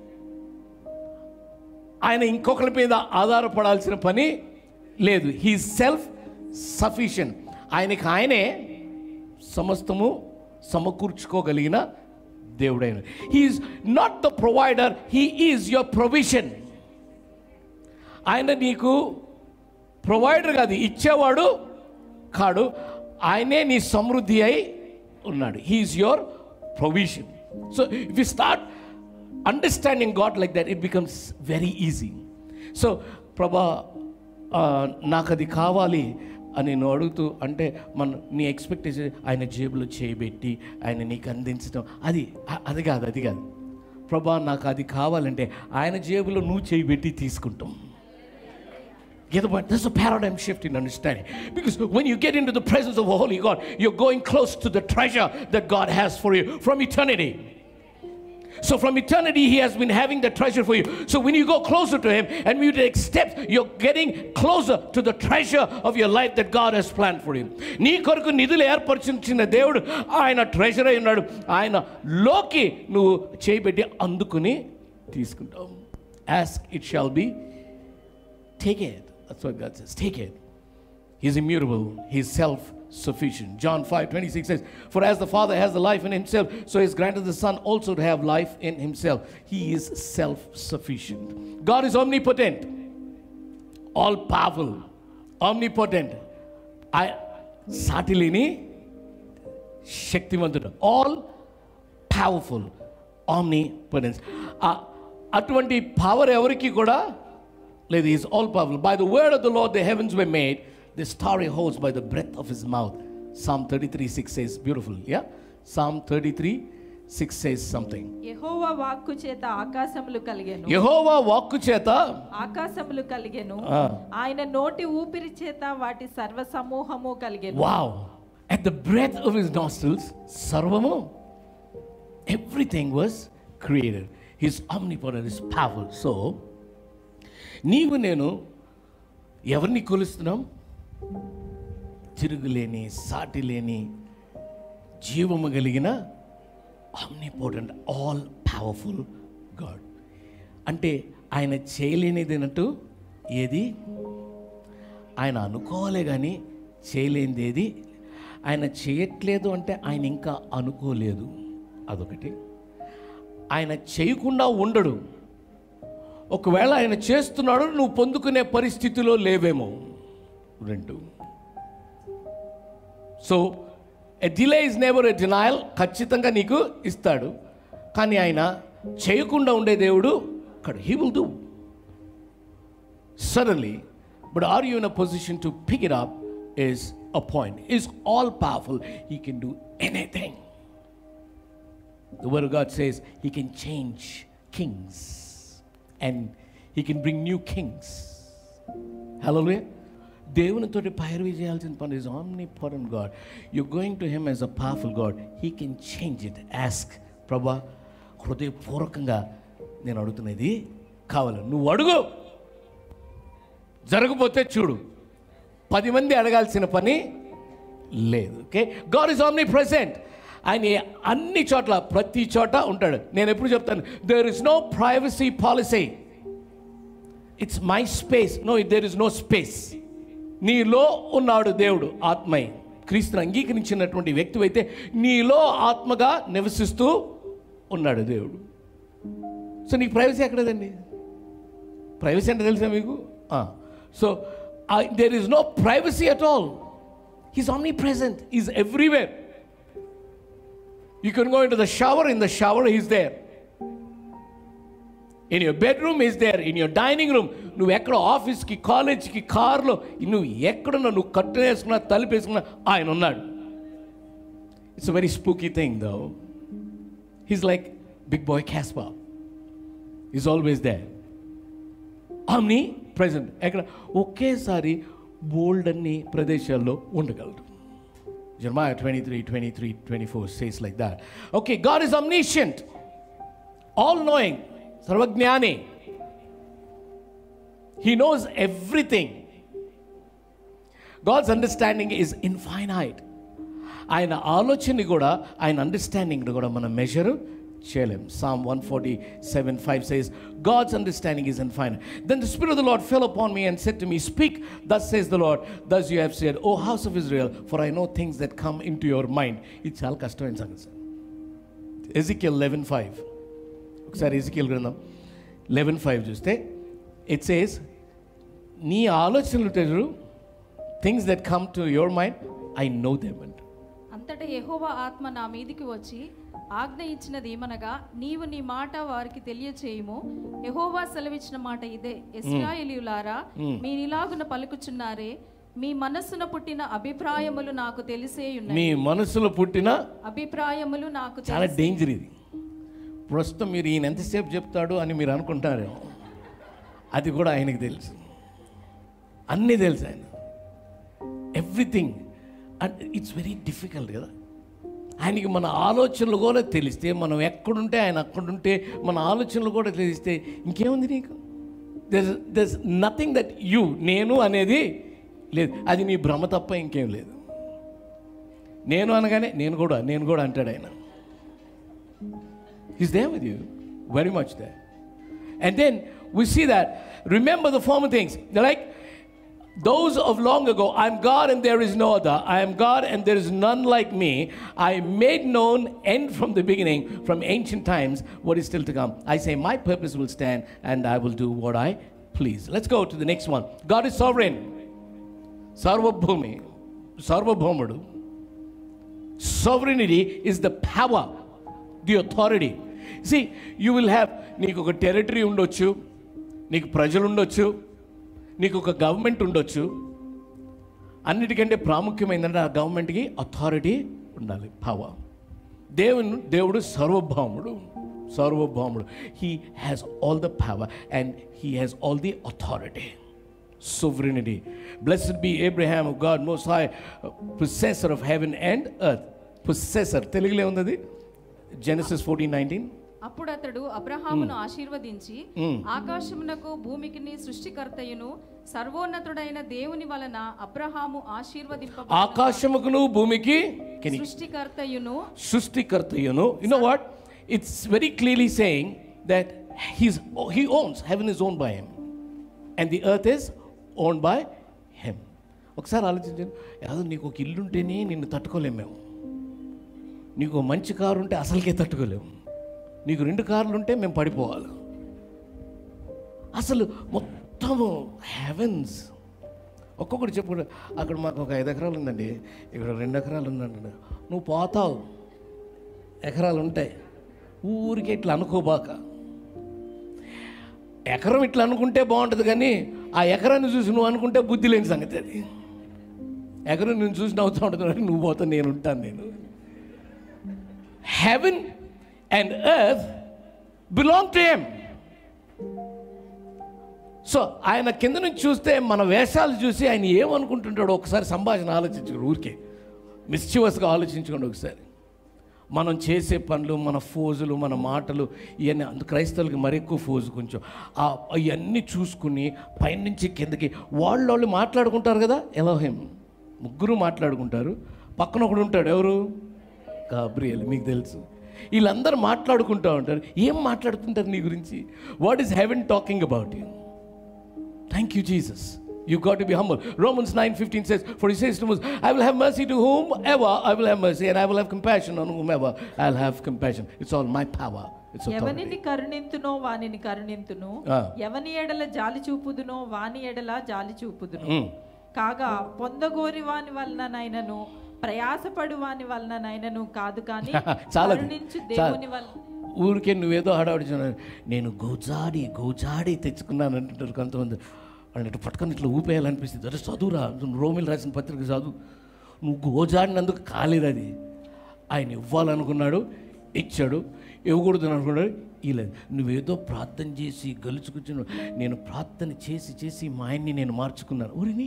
Speaker 1: ఆయన ఇంకొకరి మీద ఆధారపడాల్సిన పని లేదు హీ సెల్ఫ్ సఫిషియంట్ ఆయనకి ఆయనే సమస్తము సమకూర్చుకోగలిగిన దేవుడైన he's not the provider he is your provision ఆయన నీకు ప్రొవైడర్ కాదు ఇచ్చేవాడు కాడు ఆయనే నీ సమృద్ధి అయి ఉన్నాడు he's your provision so if you start understanding God like that it becomes very easy so ప్రభా ఆ, నాకు అది కావాలి అని నువ్వు అడుగుతూ అంటే మన నీ ఎక్స్పెక్టేషన్ ఆయన జేబులో చేయబెట్టి ఆయన నీకు అందించడం అది అ- అది కాదు అది కాదు ప్రభా నాకు అది కావాలంటే ఆయన జేబులో నువ్వు చేయబెట్టి తీసుకుంటాం Get the point? There's a paradigm shift in understanding. Because when you get into the presence of a holy God, you're going close to the treasure that God has for you from eternity. So from eternity, He has been having the treasure for you. So when you go closer to Him and you take steps, you're getting closer to the treasure of your life that God has planned for you. నీ కొరకు నిధులు ఏర్పరిచిన దేవుడు ఆయన treasure అయి ఉన్నాడు ఆయన లోకి నువ్వు చేయబెట్టి అందుకుని తీసుకుంటావు ask it shall be Take it. That's what God says. Take it. He's immutable. He's self sufficient. John 5 26 says, For as the Father has the life in himself, so he has granted the Son also to have life in himself. He is self sufficient. God is omnipotent, all powerful, omnipotent. I సాటిలేని శక్తివంతుడు all powerful omnipotence అటువంటి power ఎవరికి కూడా లేదు is all powerful by the word of the Lord the heavens were made the starry హోల్స్ by the breath of his mouth psalm thirty three six says beautiful yeah psalm thirty three six says something
Speaker 2: యెహోవా వాక్కు చేత ఆకాశములు కలిగెను
Speaker 1: యహోవా వాక్కు చేత
Speaker 2: ఆకాశములు కలిగెను
Speaker 1: ఆ.
Speaker 2: ఆయన నోటి ఊపిరి చేత వాటి సర్వ సమూహము కలిగెను
Speaker 1: Wow. At the breath of his nostrils, Sarvamo, everything was created. His omnipotent is powerful. So, నీవు నేను ఎవరిని కొలుస్తున్నాం తిరుగులేని సాటి లేని జీవము కలిగిన ఆమ్నిపోటెంట్ ఆల్ పవర్ఫుల్ గాడ్ అంటే ఆయన చేయలేనిది అన్నట్టు ఏది ఆయన అనుకోవాలే కానీ చేయలేనిది ఏది ఆయన చేయట్లేదు అంటే ఆయన ఇంకా అనుకోలేదు అదొకటి ఆయన చేయకుండా ఉండడు ఒకవేళ ఆయన చేస్తున్నాడు నువ్వు పొందుకునే పరిస్థితిలో లేవేమో రెండు so a delay is never a denial ఖచ్చితంగా నీకు ఇస్తాడు కానీ ఆయన చేయకుండా ఉండే దేవుడు అక్కడ he will do suddenly, but are you in a position to pick it up? Is a point. Is all powerful. He can do anything. The word of God says he can change kings and he can bring new kings. Hallelujah. దేవునితోటి పైరవి చేయాల్సిన పని is omnipotent God you going to him as a powerful God he can change it ask ప్రభా హృదయపూర్వకంగా నేను అడుగుతున్నది కావాలి నువ్వు అడుగు జరగపోతే చూడు పది మంది అడగాల్సిన పని లేదు okay God is omnipresent ఆయన అన్ని చోట్ల ప్రతి చోట ఉంటాడు నేను ఎప్పుడు చెప్తాను there is no privacy policy it's my space no there is no space నీలో ఉన్నాడు దేవుడు ఆత్మై క్రీస్తుని అంగీకరించినటువంటి వ్యక్తి అయితే నీలో ఆత్మగా నివసిస్తూ ఉన్నాడు దేవుడు సో నీకు ప్రైవసీ ఎక్కడదండి ప్రైవసీ అంటే తెలుసా మీకు so there is no privacy at all he's omnipresent is everywhere you can go into the shower in the shower is there in your bedroom is there in your dining room నువ్వు ఎక్కడ ఆఫీస్కి కాలేజ్కి కార్లో నువ్వు ఎక్కడున్నా నువ్వు కట్టె వేసుకున్నా తలుపు వేసుకున్నా ఆయన ఉన్నాడు it's very spooky thing though he's like big boy Casper is always there omnipresent ఎక్కడ ఒకేసారి బోల్డ్ అన్ని ప్రదేశాల్లో ఉండగలరు Jeremiah 23, 23, 24 says like that. Okay, God is omniscient, all knowing, Sarvagnani. He knows everything. God's understanding is infinite. ఆయన ఆలోచనని కూడా ఆయన understanding కూడా మనం మెజర్ చేయలేం psalm one forty seven five says God's understanding is infinite then the spirit of the Lord fell upon me and said to me speak thus says the Lord thus you have said O house of Israel for I know things that come into your mind ఇది చాలా కష్టమైన సంగతి sir Ezekiel eleven five ఒకసారి Ezekiel గ్రంథం eleven five చూస్తే ఇట్ సేస్ నీ ఆలోచనలు తెలుసు things that come to your mind I know them and
Speaker 3: అంతటా యెహోవా ఆత్మ నా మీదికి వచ్చి ఆజ్ఞ ఇచ్చినది ఏమనగా నీవు నీ మాట వారికి తెలియచేయము యెహోవా సెలవిచ్చిన మాట ఇదే ఇస్రాయేలీయులారా మీరిలాగున పలుకుచున్నారే మీ మనస్సున పుట్టిన అభిప్రాయములు నాకు తెలిసే ఉన్నాయి
Speaker 1: మీ మనసులో పుట్టిన
Speaker 3: అభిప్రాయములు నాకు
Speaker 1: చాలా
Speaker 3: తెలిసే
Speaker 1: డేంజర్ ఇది ప్రస్తుతం మీరు ఈయన ఎంతసేపు చెప్తాడు అని మీరు అనుకుంటారేమో అది కూడా ఆయనకి తెలుసు అన్నీ తెలుసు ఆయన everything and it's very difficult కదా ఆయనకి మన ఆలోచనలు కూడా తెలిస్తే మనం ఎక్కడుంటే ఆయన అక్కడుంటే మన ఆలోచనలు కూడా తెలిస్తే ఇంకేముంది నీకు there there's nothing that you నేను అనేది లేదు అది నీ భ్రమ తప్ప ఇంకేం లేదు నేను అనగానే నేను కూడా నేను కూడా అంటాడు ఆయన He's there with you, very much there. And then we see that, remember the former things. They're like those of long ago, I'm God and there is no other. I am God and there is none like me. I made known end from the beginning, from ancient times, what is still to come. I say, My purpose will stand and I will do what I please. Let's go to the next one. God is sovereign. Sarvabhumi, Sarvabhaumudu. Sovereignty is the power, the authority. See, you will have నీకు ఒక territory ఉండొచ్చు నీకు ప్రజలు ఉండొచ్చు నీకు ఒక government ఉండొచ్చు అన్నిటికంటే ప్రాముఖ్యమైందంటే ఆ గవర్నమెంట్కి అథారిటీ ఉండాలి పవర్ దేవుని దేవుడు సర్వభౌముడు సర్వభౌముడు he has all the power and he has all the authority sovereignty. Blessed be Abraham of God, Most High, uh, possessor of heaven and earth. Possessor. తెలుగులో ఉంది అది జెనసిస్ ఫోర్టీన్ నైన్టీన్
Speaker 3: అప్పుడు అతడు అబ్రహామును ఆశీర్వదించి ఆకాశమునకు భూమికిని సృష్టికర్తయును సర్వోన్నతుడైన దేవుని వలన అబ్రహాము ఆశీర్వదింప
Speaker 1: ఆకాశముకును భూమికి కెని
Speaker 3: సృష్టికర్తయును
Speaker 1: సృష్టికర్తయును you know what it's very clearly saying that he's he owns heaven is own by him and the earth is own by him ఒకసారి ఆలోచించండి ఏదో నీకు ఒక ఇల్లు ఉంటేనే నిన్ను తట్టుకోలేము మేము నీకు ఒక మంచి కారు ఉంటే అసలుకే తట్టుకోలేము నీకు రెండు కార్లు ఉంటే మేము పడిపోవాలి అసలు మొత్తము హెవెన్స్ ఒక్కొక్కటి చెప్పుకుంటే అక్కడ మాకు ఒక ఐదు ఎకరాలు ఉందండి ఇక్కడ రెండు ఎకరాలు ఉందండి నువ్వు పోతావు ఎకరాలు ఉంటాయి ఊరికి ఇట్లా అనుకోబాక ఎకరం ఇట్లా అనుకుంటే బాగుంటుంది కానీ ఆ ఎకరాన్ని చూసి నువ్వు అనుకుంటే బుద్ధి లేని సంగతి అది ఎకరం నేను చూసి నవ్వుతూ ఉంటుంది నువ్వు పోతా నేను ఉంటాను నేను heaven and earth belong to him so ఆయన కింద నుంచి చూస్తే మన వేషాలు చూసి ఆయన ఏమనుకుంటుంటాడో ఒకసారి సంభాషణ ఆలోచించుకోండి ఊరికే మిస్చివస్గా ఆలోచించుకోండి ఒకసారి మనం చేసే పనులు మన ఫోజులు మన మాటలు ఇవన్నీ అందు క్రైస్తవులకి మరి ఎక్కువ ఫోజు కొంచెం ఆ అవన్నీ చూసుకుని పైనుంచి కిందకి వాళ్ళు వాళ్ళు మాట్లాడుకుంటారు కదా ఎలోహేం ముగ్గురు మాట్లాడుకుంటారు పక్కన ఒకడు ఉంటాడు ఎవరు గాబ్రియల్ మీకు తెలుసు వీళ్ళందరూ మాట్లాడుకుంటూ ఉంటారు ఏం మాట్లాడుతుంటారు నీ గురించి what is heaven talking about you Thank you, Jesus. You got to be humble. Romans 9:15 says, For he says to us, I will have mercy to whomever I will have mercy, and I will have compassion on whomever I'll have compassion. It's all my power. It's authority.
Speaker 2: ఎవనిని కరుణింతునో వానిని కరుణింతును
Speaker 1: ఆ.
Speaker 2: ఎవని ఎడల జాలి చూపుదునో వాని ఎడల జాలి చూపుదును
Speaker 1: Mm.
Speaker 2: కాగా పొందగోరి వాని వలననైనను ప్రయాసపడు వాని వలననైనను కాదు కానీ
Speaker 1: చాలదు.
Speaker 2: కరుణించు
Speaker 1: చాలు.
Speaker 2: దేవుని వల్ల
Speaker 1: ఊరికే నువ్వేదో హడావిడి చేయను. నేను గోజాడి గోజాడి తెచ్చుకున్నాను అంటుంటారు కొంతమంది వాళ్ళని ఇట్లా పట్టుకొని ఇట్లా ఊపేయాలనిపిస్తుంది అరే చదువురా నువ్వు రోమిల్ రాసిన పత్రిక చదువు నువ్వు గోజాడినందుకు కాలేదు అది ఆయన ఇవ్వాలనుకున్నాడు ఇచ్చాడు ఇవ్వకూడదు అనుకున్నాడు ఇలేదు నువ్వేదో ప్రార్థన చేసి గెలుచుకొచ్చిన నేను ప్రార్థన చేసి చేసి మా ఆయన్ని నేను మార్చుకున్నాను ఊరిని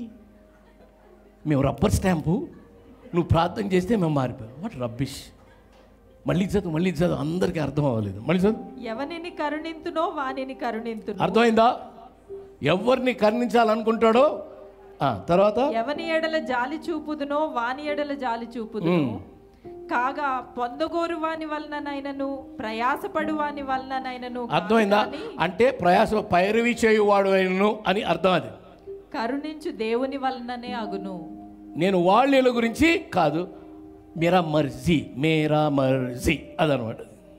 Speaker 1: మేము రబ్బర్ స్టాంపు నువ్వు ప్రార్థన చేస్తే మేము మారిపోయాం వాట్ రబ్బిష్ మళ్ళీ చదువు మళ్ళీ చదువు అందరికీ అర్థం అవ్వలేదు మళ్ళీ చదువు
Speaker 2: ఎవనిని కరుణింతునో వానిని కరుణింతును
Speaker 1: అర్థమైందా ఎవరిని కరుణించాలనుకుంటాడో ఆ, తర్వాత
Speaker 2: ఎవని ఎడల జాలి చూపుదునో వాని ఎడల జాలి చూపుదును కాగా పొందగోరు వాని వలననైనను ప్రయాసపడు వాని వలననైనను కాదు
Speaker 1: అర్థమైందా
Speaker 2: కానీ
Speaker 1: అంటే ప్రయాస పైరవి చేయువాడు అయినను అని అర్థం అది
Speaker 2: కరుణించు దేవుని వలననే అగును
Speaker 1: నేను వాళ్ళ గురించి కాదు మేరా మర్జీ మేరా మర్జీ అదనమాట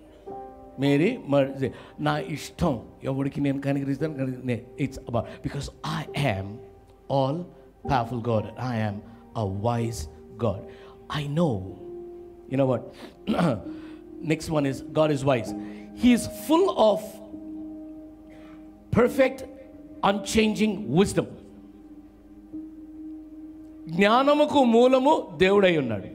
Speaker 1: మేరీ మర్జీ నా ఇష్టం ఎవరికి నేను కనికరిస్తాను it's about because I am all powerful God I am a wise God I know you know what next one is god is wise he is full of perfect unchanging wisdom జ్ఞానముకు మూలము దేవుడై ఉన్నాడు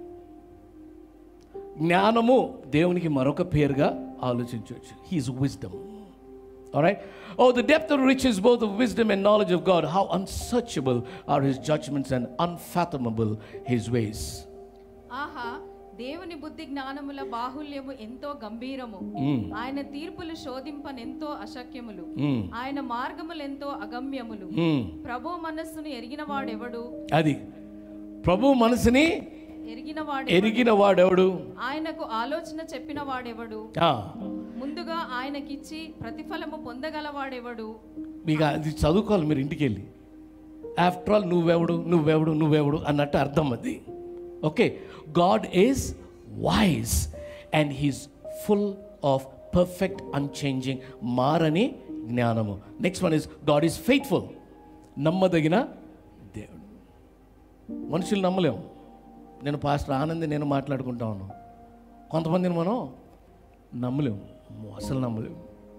Speaker 1: జ్ఞానము దేవునికి మరొక పేరుగా ఆలోచించవచ్చు he is wisdom Alright? Oh, the depth of riches both of wisdom and knowledge of God. How unsearchable are his judgments and unfathomable his ways.
Speaker 3: ఆహా దేవుని బుద్ధి జ్ఞానముల బాహుల్యము ఎంతో గంభీరము ఆయన తీర్పులు శోధింపనెంతో అశక్యములు
Speaker 1: Mm.
Speaker 3: ఆయన మార్గములు ఎంతో అగమ్యములు
Speaker 1: Mm.
Speaker 3: ప్రభు మనస్సును ఎరిగిన వాడెవడు
Speaker 1: అది ప్రభు మనసుని
Speaker 3: ఎరిగిన వాడు
Speaker 1: ఎరిగిన వాడెవడు
Speaker 3: ఆయనకు ఆలోచన చెప్పిన వాడెవడు
Speaker 1: ఆ,
Speaker 3: ముందుగా ఆయనకిచ్చి ప్రతిఫలము పొందగలవాడెవడు
Speaker 1: మీకు అది చదువుకోవాలి మీరు ఇంటికి వెళ్ళి ఆఫ్టర్ ఆల్ నువ్వెవడు నువ్వెవడు నువ్వెవడు అన్నట్టు అర్థం అది okay God is wise and he's full of perfect unchanging మారని జ్ఞానము next one is God is faithful నమ్మదగిన దేవుడు మనుషులు నమ్మలేము నేను పాస్టర్ ఆనంది నేను మాట్లాడుకుంటా ఉన్నాను కొంతమందిని మనం నమ్మలేము అమ్మో, అసలు నమ్మలేము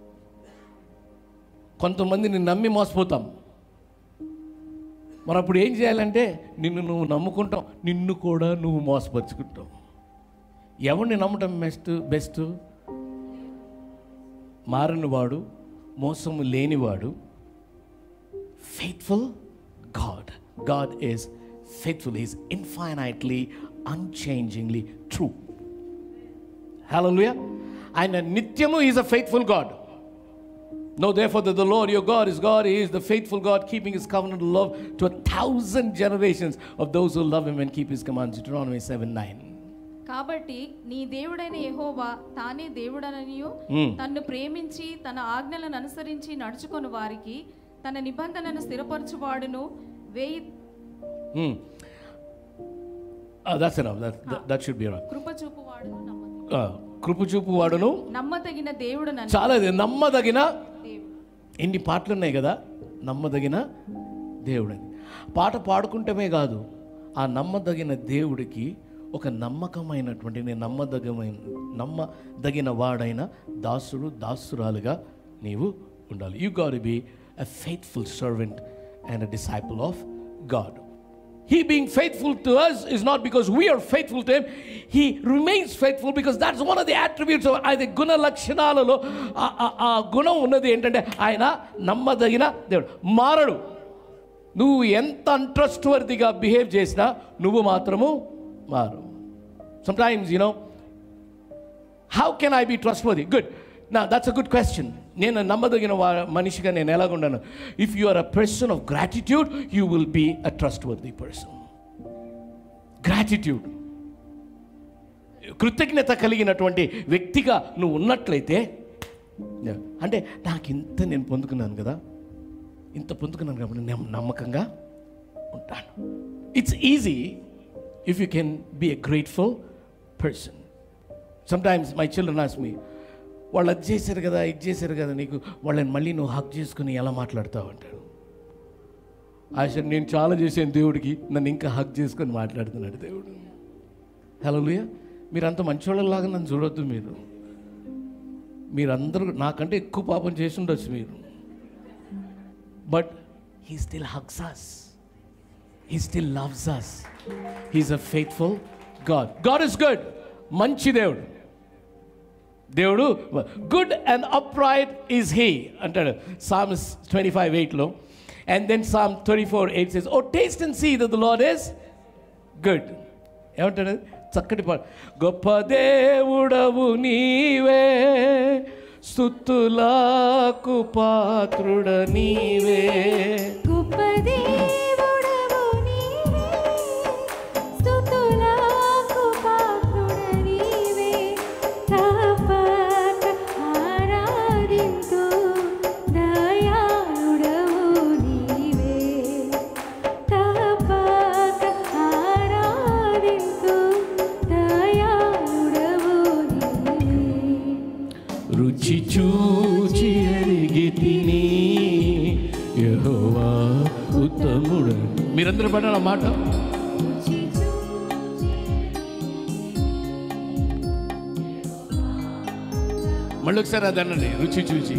Speaker 1: కొంతమందిని నమ్మి మోసపోతాం మరి అప్పుడు ఏం చేయాలంటే నిన్ను నువ్వు నమ్ముకుంటావు నిన్ను కూడా నువ్వు మోసపరుచుకుంటావు ఎవరిని నమ్మటం బెస్ట్ బెస్ట్ మారనివాడు మోసము లేనివాడు faithful God God is faithful is infinitely unchangingly true hallelujah ఆయన నిత్యము is a faithful God Know therefore that the Lord your God is God. He is the faithful God, keeping his covenant of love to a thousand generations of those who love him and keep his commands. Deuteronomy 7 9.
Speaker 3: కాబట్టి నీ దేవుడైన యెహోవా తానే దేవుడననియు
Speaker 1: Hmm.
Speaker 3: తన్ను ప్రేమించి తన ఆజ్ఞలను అనుసరించి నడుచుకొని వారికి తన నిబంధనను స్థిరపరచువాడును వేయి
Speaker 1: Hmm. Ah, that's enough. That, that, that should be enough.
Speaker 3: కృపచూపువాడును నమ్మ
Speaker 1: Uh, కృపచూపు వాడును
Speaker 3: నమ్మతగిన దేవుడనని
Speaker 1: చాలా ఇది నమ్మదగిన
Speaker 3: దేవుడు
Speaker 1: ఎన్ని పాటలు ఉన్నాయి కదా నమ్మదగిన దేవుడని పాట పాడుకుంటమే కాదు ఆ నమ్మదగిన దేవుడికి ఒక నమ్మకమైనటువంటి నేను నమ్మదగమైన నమ్మదగిన వాడైన దాసుడు దాసురాలుగా నీవు ఉండాలి you got be a faithful servant and a disciple of God He being faithful to us is not because we are faithful to Him. He remains faithful because that's one of the attributes of అది గుణ లక్షణాలలో ఆ- ఆ- ఆ గుణం ఉన్నది ఏంటంటే ఆయన నమ్మదగిన దేవుడు మారడు నువ్వు ఎంత అంట్రస్ట్ వర్దిగా బిహేవ్ చేసినా నువ్వు మాత్రము మారు sometimes you know how can I be trustworthy good నా దట్స్ అ గుడ్ క్వశ్చన్ నేను నమ్మదగిన వా- మనిషిగా నేను ఎలాగుండాను if you are a person of gratitude you will be a trustworthy person gratitude కృతజ్ఞత కలిగినటువంటి వ్యక్తిగా నువ్వు ఉన్నట్లయితే అంటే నాకు ఇంత నేను పొందుకున్నాను కదా ఇంత పొందుకున్నాను కాబట్టి నేను నమ్మకంగా ఉంటాను it's easy if you can be a grateful person sometimes my children ask me వాళ్ళు అది చేశారు కదా ఇది చేశారు కదా నీకు వాళ్ళని మళ్ళీ నువ్వు హక్ చేసుకుని ఎలా మాట్లాడతావు అంటాడు ఆశ నేను చాలా చేశాను దేవుడికి నన్ను ఇంకా హక్ చేసుకొని మాట్లాడుతున్నాడు దేవుడు హలో లూయ మీరంత మంచివాళ్ళలాగా నన్ను చూడొద్దు మీరు మీరందరూ నాకంటే ఎక్కువ పాపం చేసి ఉండొచ్చు మీరు but he still hugs us he still loves us he's a faithful God God is good మంచి దేవుడు దేవుడు good and upright is he అంటాడు సామ్స్ ట్వంటీ ఫైవ్ ఎయిట్లో and then psalm twenty four eight says oh taste and see the Lord is good ఏమంటాడు చక్కటి పాట గొప్ప దేవుడవు నీవే స్తుతులకు పాత్రుడ నీవే
Speaker 4: గొప్ప దేవుడవు నీవే, స్తుతులకు పాత్రుడ నీవే, తప్పక ఆరాధింతు, దయాళుడవు నీవే. తప్పక ఆరాధింతు, దయాళుడవు నీవే.
Speaker 1: రుచి చూచి ఎరిగి తిని యెహోవా ఉత్తముడు మీరందరూ పడిన మాట మళ్ళీ ఒకసారి అది అనండి రుచి చూచి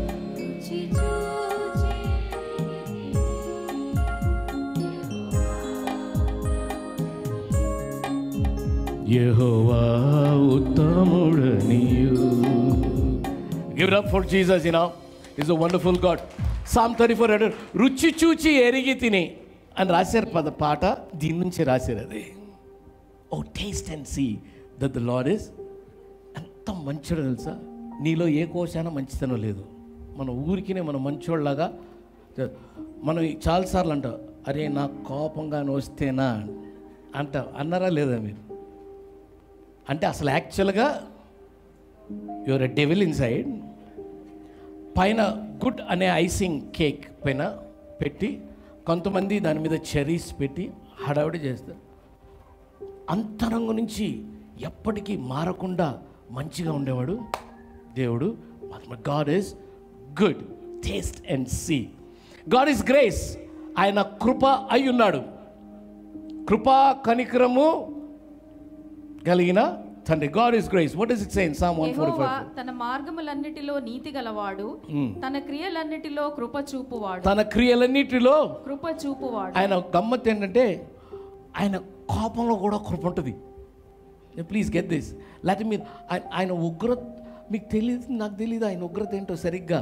Speaker 1: యెహోవా ఉత్తముడు నీయు give up for Jesus you know is a wonderful God psalm thirty four రుచి చూచి ఎరిగి తిని అని రాశారు పద పాట దీని నుంచి రాశారు అది oh taste and see that the Lord is ఎంత మంచోడో తెలుసా నీలో ఏ కోశాన మంచితనం లేదు మన ఊరికినే మన మంచోళ్ళలాగా మనం చాలాసార్లు అంటాం అరే నాకు కోపంగా వస్తేనా అంట అన్నారా లేదా మీరు అంటే అసలు యాక్చువల్గా యువర్ ఎ డెవిల్ ఇన్సైడ్ పైన గుడ్ అనే ఐసింగ్ కేక్ పైన పెట్టి కొంతమంది దాని మీద చెరీస్ పెట్టి హడావిడి చేస్తారు అంతరంగం నుంచి ఎప్పటికీ మారకుండా మంచిగా ఉండేవాడు దేవుడు God is good taste and see God is grace ఆయన కృప అయి ఉన్నాడు కృపా కనికరము కలిగిన తండ్రి గాడ్ ఈస్ గ్రేస్ what is it say psalm one four
Speaker 3: యెహోవా తన మార్గములన్నిటిలో నీతి గలవాడు తన క్రియలన్నిటిలో కృప చూపువాడు
Speaker 1: తన క్రియలన్నిటిలో
Speaker 3: కృప చూపువాడు
Speaker 1: ఆయన గమ్మత్ ఏంటంటే ఆయన కోపంలో కూడా కృప ఉంటుంది ప్లీజ్ గెట్ దిస్ లేకపోతే మీరు ఆయన- ఆయన ఉగ్రత మీకు తెలియదు నాకు తెలియదు ఆయన ఉగ్రత ఏంటో సరిగ్గా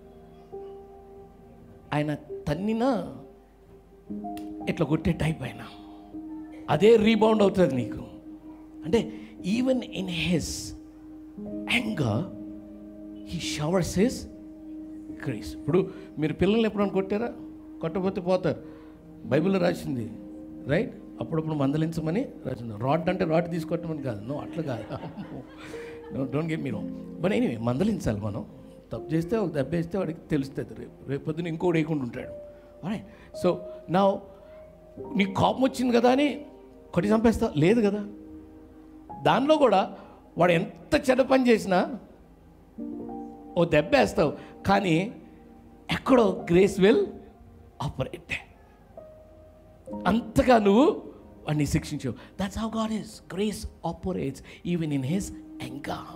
Speaker 1: ఆయన తన్నినా ఇట్లా కొట్టే టైప్ ఆయన అదే రీబౌండ్ అవుతుంది నీకు అంటే even in his anger he showers his grace ఇప్పుడు మీరు పిల్లల్ని ఎప్పుడైనా కొట్టారా కొట్టకపోతే పోతారు బైబిల్లో రాసింది రైట్ అప్పుడప్పుడు మందలించమని రాసింది రాడ్ అంటే రాడ్ తీసుకొట్టమని కాదు నో అట్లా కాదు no don't get me no but anyway మందలించాలి మనం తప్పు చేస్తే ఒక దెబ్బ వేస్తే వాడికి తెలుస్తుంది రేపు రేపు పొద్దున ఇంకోటి వేయకుండా ఉంటాడు రైట్ సో నా నీకు కోపం వచ్చింది కదా అని కొట్టి చంపేస్తా లేదు కదా దానిలో కూడా వాడు ఎంత చెడ్డ పని చేసినా ఓ దెబ్బ వేస్తావు కానీ ఎక్కడో గ్రేస్ విల్ ఆపరేట్ అంతగా నువ్వు వాడిని శిక్షించవు that's how God is grace operates even in his ఎంకా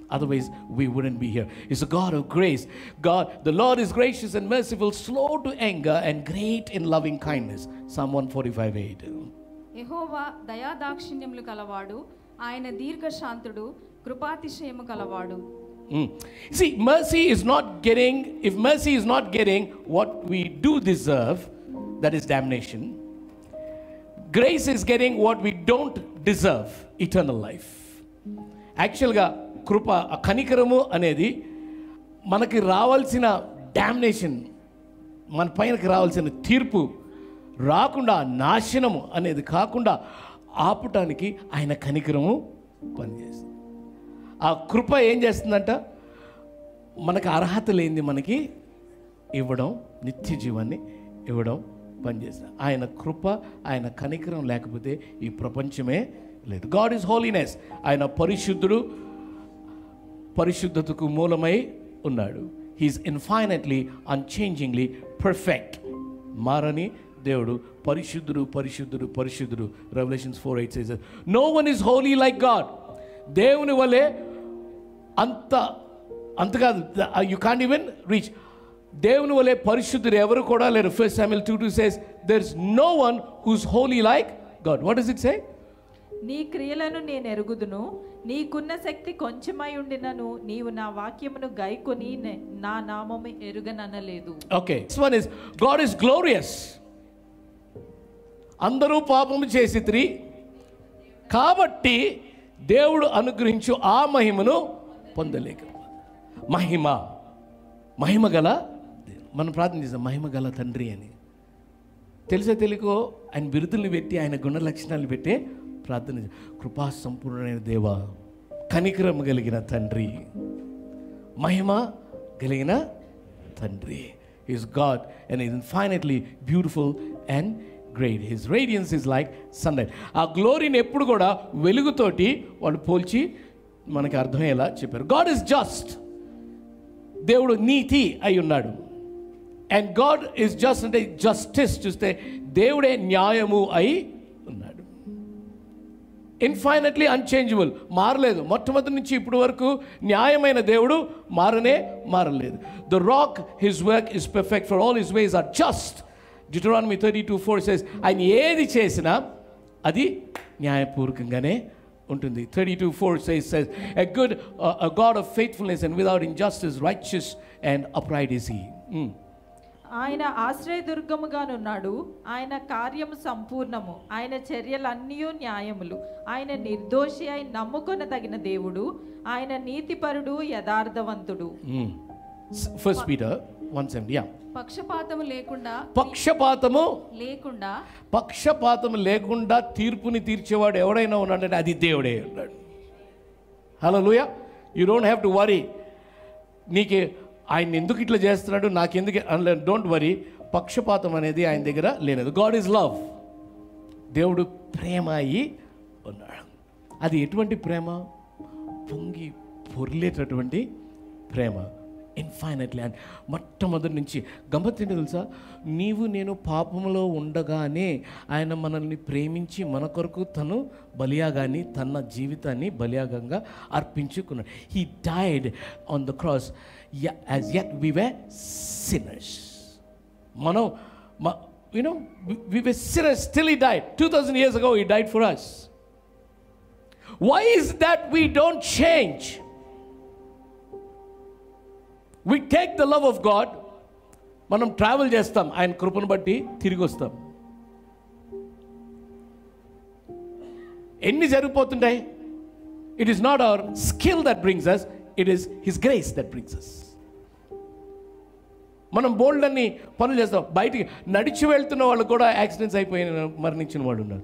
Speaker 1: Otherwise, we wouldn't be here. It's a God of grace. God, the Lord is gracious and merciful, slow to anger, and great in loving kindness. Psalm 145 8.
Speaker 3: యెహోవా దయాదాక్షిణ్యములు కలవాడు ఆయన దీర్ఘశాంతుడు కృపాతిశయము కలవాడు
Speaker 1: Mm. See, mercy is not getting, if mercy is not getting what we do deserve, that is damnation. Grace is getting what we don't deserve, eternal life. యాక్చువల్గా కృప ఆ కనికరము అనేది మనకి రావాల్సిన డామినేషన్ మన పైనకి రావాల్సిన తీర్పు రాకుండా నాశనము అనేది కాకుండా ఆపటానికి ఆయన కనికరము పనిచేస్తుంది ఆ కృప ఏం చేస్తుందంట మనకు అర్హత లేనిది మనకి ఇవ్వడం నిత్య జీవాన్ని ఇవ్వడం పనిచేస్తుంది ఆయన కృప ఆయన కనికరం లేకపోతే ఈ ప్రపంచమే లేదు గాడ్ ఈజ్ హోలీనెస్ ఆయన పరిశుద్ధుడు పరిశుద్ధతకు మూలమై ఉన్నాడు హీఈస్ ఇన్ఫైనెట్లీ అన్చేంజింగ్లీ పర్ఫెక్ట్ మారని దేవుడు పరిశుద్ధుడు పరిశుద్ధుడు పరిశుద్ధుడు revelations four eight says no one is holy like God దేవుని వలె అంత అంత కాదు యు కాంట్ ఈవెన్ రీచ్ దేవుని వలె పరిశుద్ధుడు ఎవరు కూడా లేరు first Samuel two two says there is no one who's holy like God what is it say
Speaker 2: నీ క్రియలను నేను ఎరుగుదును నీకున్న శక్తి కొంచెమై ఉండినను నీవు నా వాక్యమును గైకొని నే- నా నామము ఎరుగననలేదు
Speaker 1: okay this one is God is glorious అందరూ పాపము చేసి తిరి కాబట్టి దేవుడు అనుగ్రహించు ఆ మహిమను పొందలేక మహిమ మహిమ గల దేవుడు. మనం ప్రార్థన చేస్తాం మహిమ గల తండ్రి అని తెలిసే తెలియకో ఆయన బిరుదుల్ని పెట్టి ఆయన గుణ లక్షణాలు పెట్టి ప్రార్థన చేస్తాం. కృపా సంపూర్ణమైన దేవ కనికరం కలిగిన తండ్రి మహిమ కలిగిన తండ్రి is God and is infinitely beautiful and great his radiance is like sunlight ఆ గ్లోరీని ఎప్పుడు కూడా వెలుగుతోటి వాళ్ళు పోల్చి మనకి అర్థమయ్యేలా చెప్పారు గాడ్ ఇస్ జస్ట్ దేవుడు నీతి అయి ఉన్నాడు అండ్ గాడ్ ఇస్ జస్ట్ అంటే జస్టిస్ చూస్తే దేవుడే న్యాయము అయి ఉన్నాడు ఇన్ఫైనెట్లీ అన్చేంజబుల్ మారలేదు మొట్టమొదటి నుంచి ఇప్పటి వరకు న్యాయమైన దేవుడు మారనే మారలేదు the rock his work is perfect for all his ways are just Deuteronomy thirty two four says ఆయన ఏది చేసినా అది న్యాయపూర్వకంగానే ఉంటుంది thirty two four says says a good a God of faithfulness and without injustice righteous and upright is he
Speaker 2: ఆయన ఆశ్రయదుర్గముగానున్నాడు ఆయన కార్యము సంపూర్ణము ఆయన చర్యలన్నీ న్యాయములు ఆయన నిర్దోషి అయి నమ్ముకొనదగిన దేవుడు ఆయన నీతిపరుడు యథార్థవంతుడు
Speaker 1: first Peter one seventeen
Speaker 3: పక్షపాతము లేకుండా
Speaker 1: పక్షపాతము
Speaker 3: లేకుండా
Speaker 1: పక్షపాతం లేకుండా తీర్పుని తీర్చేవాడు ఎవడైనా ఉన్నాడంటే అది దేవుడే ఉన్నాడు hallelujah you don't have to worry నీకు ఆయన ఎందుకు ఇట్లా చేస్తున్నాడు నాకెందుకు డోంట్ వరీ పక్షపాతం అనేది ఆయన దగ్గర లేనది గాడ్ ఈజ్ లవ్ దేవుడు ప్రేమ అయి ఉన్నాడు అది ఎటువంటి ప్రేమ పొంగి పొర్లేటటువంటి ప్రేమ ఇన్ఫైనెట్లీ అండ్ మొట్టమొదటి నుంచి గమ్మత్తేంటి తెలుసా నీవు నేను పాపంలో ఉండగానే ఆయన మనల్ని ప్రేమించి మన కొరకు తను బలియాగాన్ని తన జీవితాన్ని బలియాగంగా అర్పించుకున్నాడు he died on the cross as yet we were sinners మనం you know we were sinners still he died two thousand years ago he died for us why is that we don't change we take the love of God మనం travel చేస్తాం ఆయన కృపను బట్టి తిరిగి వస్తాం ఎన్ని జరిగిపోతుంటాయి it is not our skill that brings us it is his grace that brings us మనం బోల్డ్ అన్ని పనులు చేస్తాం బయటికి నడిచి వెళ్తున్న వాళ్ళు కూడా యాక్సిడెంట్స్ అయిపోయిన మరణించిన వాళ్ళు ఉన్నారు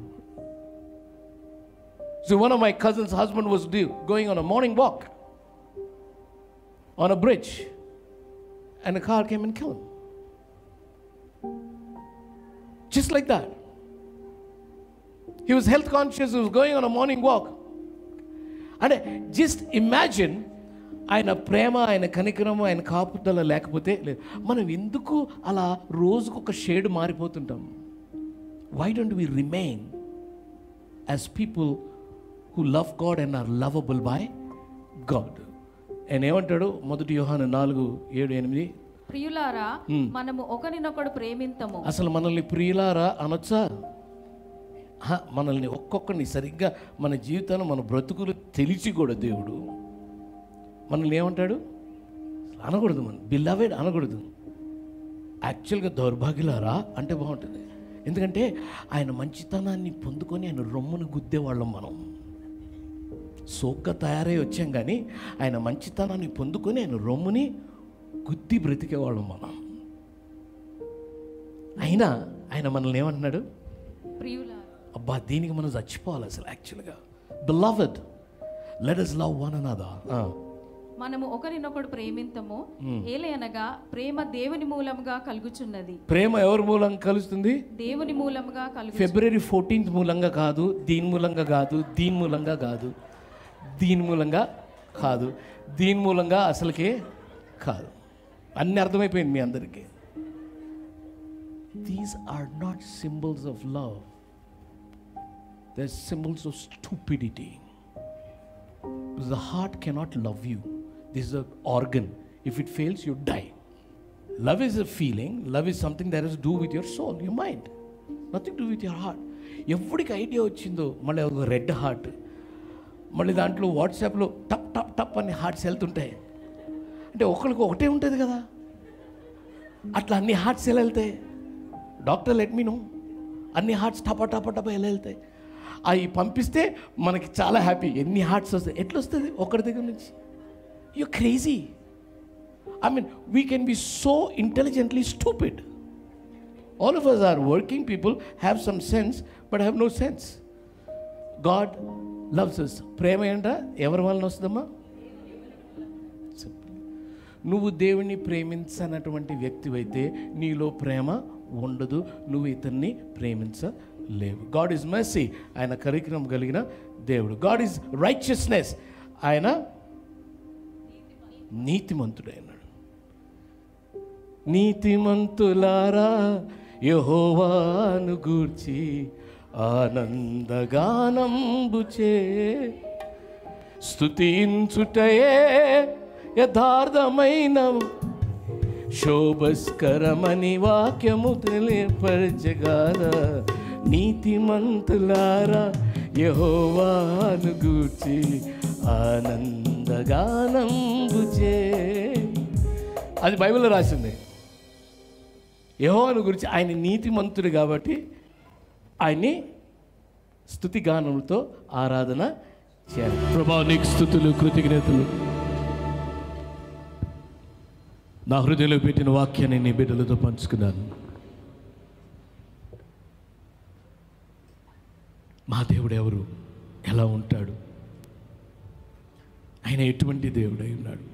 Speaker 1: so one of my cousins husband was going on a morning walk on a bridge and a car came and killed him. Just like that. He was health conscious, he was going on a morning walk. And just imagine ఆయన ప్రేమ ఆయన కనికరము ఆయన కాపుదల లేకపోతే లేదు మనం ఎందుకు అలా రోజుకు ఒక షేడ్ మారిపోతుంటాం why don't we remain as people who love God and are lovable by God ఆయన ఏమంటాడు మొదటి యోహాను నాలుగు ఏడు ఎనిమిది
Speaker 3: ప్రియులారా మనము ఒకరినొకడు ప్రేమింతము
Speaker 1: అసలు మనల్ని ప్రియులారా అనొచ్చా హ, మనల్ని ఒక్కొక్కరిని సరిగ్గా మన జీవితంలో మన బ్రతుకులు తెలిసి కూడా దేవుడు మనల్ని ఏమంటాడు అనకూడదు మనం బిల్లవేడ్ అనకూడదు యాక్చువల్గా దౌర్భాగ్యులారా అంటే బాగుంటుంది ఎందుకంటే ఆయన మంచితనాన్ని పొందుకొని ఆయన రొమ్మును గుద్దేవాళ్ళం మనం సోగ్గా తయారై వచ్చాం కానీ ఆయన మంచితనాన్ని పొందుకొని ఆయన రొమ్ముని గుద్ది బ్రతికేవాళ్ళం మనం అయినా ఆయన మనల్ని ఏమంటున్నాడు
Speaker 3: ప్రియులారా
Speaker 1: అబ్బా దీనికి మనం చచ్చిపోవాలి అసలు యాక్చువల్గా beloved let us love one another
Speaker 3: మనము ఒకరినొకడు ప్రేమింతము ఏలయనగా ప్రేమ దేవుని మూలముగా కలుగుచున్నది
Speaker 1: ప్రేమ ఎవరి మూలంగా కలుస్తుంది
Speaker 3: దేవుని మూలముగా కలుగు
Speaker 1: ఫిబ్రవరి ఫోర్టీన్త్ మూలంగా కాదు దీని మూలంగా కాదు దీని మూలంగా కాదు దీని మూలంగా కాదు దీని మూలంగా అసలుకే కాదు అన్ని అర్థమైపోయింది మీ అందరికీ these are not symbols of love they symbols of stupidity the heart cannot love you this is organ if it fails you die love is a feeling love is something that is do with your soul your mind nothing do with your heart ఎవరికి idea వచ్చిందో మళ్ళీ ఒక red heart మళ్ళీ దాంట్లో వాట్సాప్లో టప్ టప్ టప్ అని హార్ట్స్ వెళ్తుంటాయి అంటే ఒకరికి ఒకటే ఉంటుంది కదా అట్లా అన్ని హార్ట్స్ ఎలా వెళ్తాయి డాక్టర్ లెట్ మీ నో అన్ని హార్ట్స్ టప టప టప ఎలా వెళ్తాయి అవి పంపిస్తే మనకి చాలా హ్యాపీ ఎన్ని హార్ట్స్ వస్తాయి ఎట్లా వస్తుంది ఒకరి దగ్గర నుంచి you crazy I mean we can be so intelligently stupid all of us are working people have some sense but have no sense God loves us ప్రేమ ఏంట ఎవరి వలన వస్తుందమ్మా Simple. నువ్వు దేవుణ్ణి ప్రేమించనటువంటి వ్యక్తివైతే నీలో ప్రేమ ఉండదు నువ్వు ఇతన్ని ప్రేమించలేవు గాడ్ ఈజ్ మెర్సీ ఆయన కరికరం కలిగిన దేవుడు గాడ్ ఈజ్ రైచియస్నెస్ ఆయన నీతిమంతుడైనాడు నీతిమంతులారా యహోవాను గూర్చి ఆనందగానంబుచే స్తుతించుటయే యథార్థమైన శోభస్కరమని వాక్యము తెలియపరచగాల నీతిమంతులారా యహోవాను గూర్చి ఆనందగానంబుచే అది బైబిల్లో రాసింది యహోవాను గురించి ఆయన నీతిమంతుడు కాబట్టి ఆయన్ని స్థుతి గానములతో ఆరాధన చేయాలి ప్రభా నీకు స్థుతులు కృతజ్ఞతలు నా హృదయంలో పెట్టిన వాక్యాన్ని నీ బిడ్డలతో పంచుకున్నాను మా దేవుడు ఎవరు ఎలా ఉంటాడు ఆయన ఎటువంటి దేవుడై ఉన్నాడు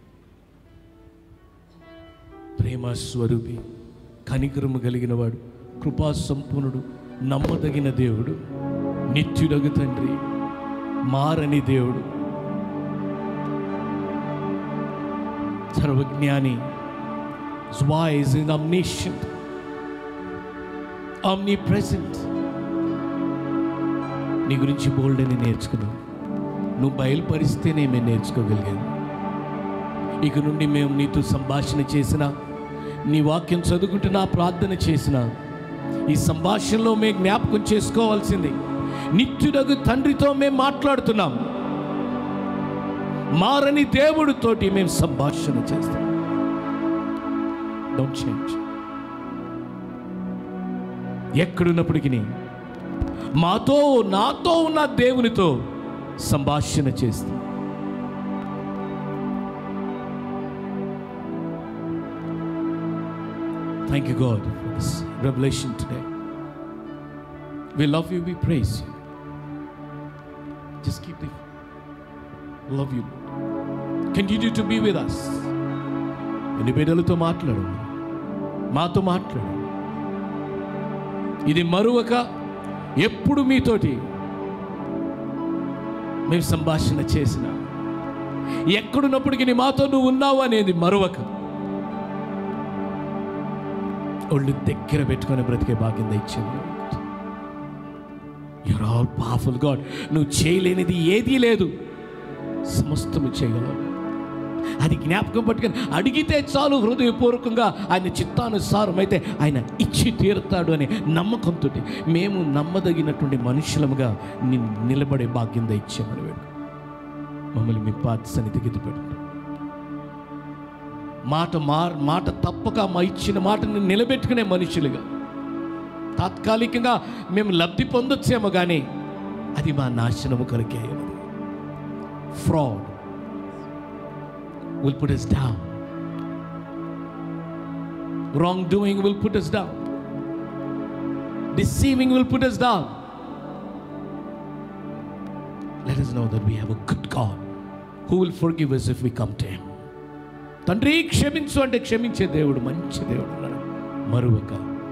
Speaker 1: ప్రేమ స్వరూపి కనికరము కలిగిన వాడు కృపా సంపూర్ణుడు నమ్మదగిన దేవుడు నిత్యుడగు తండ్రి మారని దేవుడు సర్వజ్ఞాని wise and omniscient omnipresent నీ గురించి బోల్డ్ అని నేర్చుకున్నావు నువ్వు బయలుపరిస్తేనే మేము నేర్చుకోగలిగాను ఇక నుండి మేము నీతో సంభాషణ చేసిన నీ వాక్యం చదువుకుంటున్నా ప్రార్థన చేసిన ఈ సంభాషణలో మేము జ్ఞాపకం చేసుకోవాల్సింది నిత్యుడగు తండ్రితో మేము మాట్లాడుతున్నాం మారని దేవుడితోటి మేము సంభాషణ చేస్తాం డోంట్ చేంజ్ ఎక్కడున్నప్పటికీ మాతో నాతో ఉన్న దేవునితో సంభాషణ చేస్తాం Thank you, God, for this revelation today. We love you, we praise you. Just keep the love you. Continue to be with us. ఎన్ని బిడ్డలతో మాట్లాడు మాతో మాట్లాడు ఇది మరువక ఎప్పుడు మీతోటి మేము సంభాషణ చేసిన ఎక్కడున్నప్పటికీ మాతో నువ్వు ఉన్నావు అనేది మరువక ఒళ్ళు దగ్గర పెట్టుకొని బ్రతికే భాగ్యం ఇచ్చింది యూర్ ఆల్ పవర్ఫుల్ గాడ్ నువ్వు చేయలేనిది ఏదీ లేదు సమస్తము చేయగలవు అది జ్ఞాపకం పట్టుకొని అడిగితే చాలు హృదయపూర్వకంగా ఆయన చిత్తానుసారం అయితే ఆయన ఇచ్చి తీరుతాడు అనే నమ్మకంతో మేము నమ్మదగినటువంటి మనుషులముగా ని- నిలబడే భాగ్యం ఇచ్చామని వేడు మమ్మల్ని మీ పాత సన్నిధికి ఎత్తిపెట్టండి మాట మార్ మాట తప్పక మా ఇచ్చిన మాటను నిలబెట్టుకునే మనుషులుగా తాత్కాలికంగా మేము లబ్ధి పొందొచ్చేమో కానీ అది మా నాశనము కొరకే ఉన్నది fraud will put us down. Wrongdoing will put us down. Deceiving will put us down. Let us know that we have a good God who will forgive us if we come to Him. తండ్రి క్షమించు అంటే క్షమించే దేవుడు మంచి దేవుడు ఉన్నాడు మరువక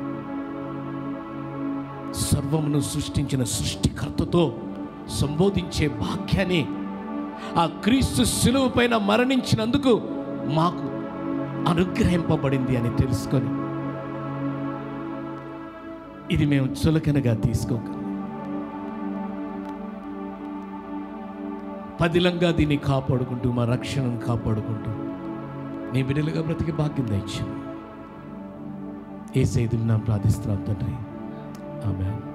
Speaker 1: సర్వమును సృష్టించిన సృష్టికర్తతో సంబోధించే భాగ్యాన్ని ఆ క్రీస్తు శిలువ పైన మరణించినందుకు మాకు అనుగ్రహింపబడింది అని తెలుసుకొని ఇది మేము చులకనగా తీసుకోక పదిలంగా దీన్ని కాపాడుకుంటూ మా రక్షణను కాపాడుకుంటూ నీ బిడ్డలుగా బ్రతికి భాగ్యం దయచ్చు ఏ సేదు ప్రార్థిస్తున్నాం తండ్రి ఆమె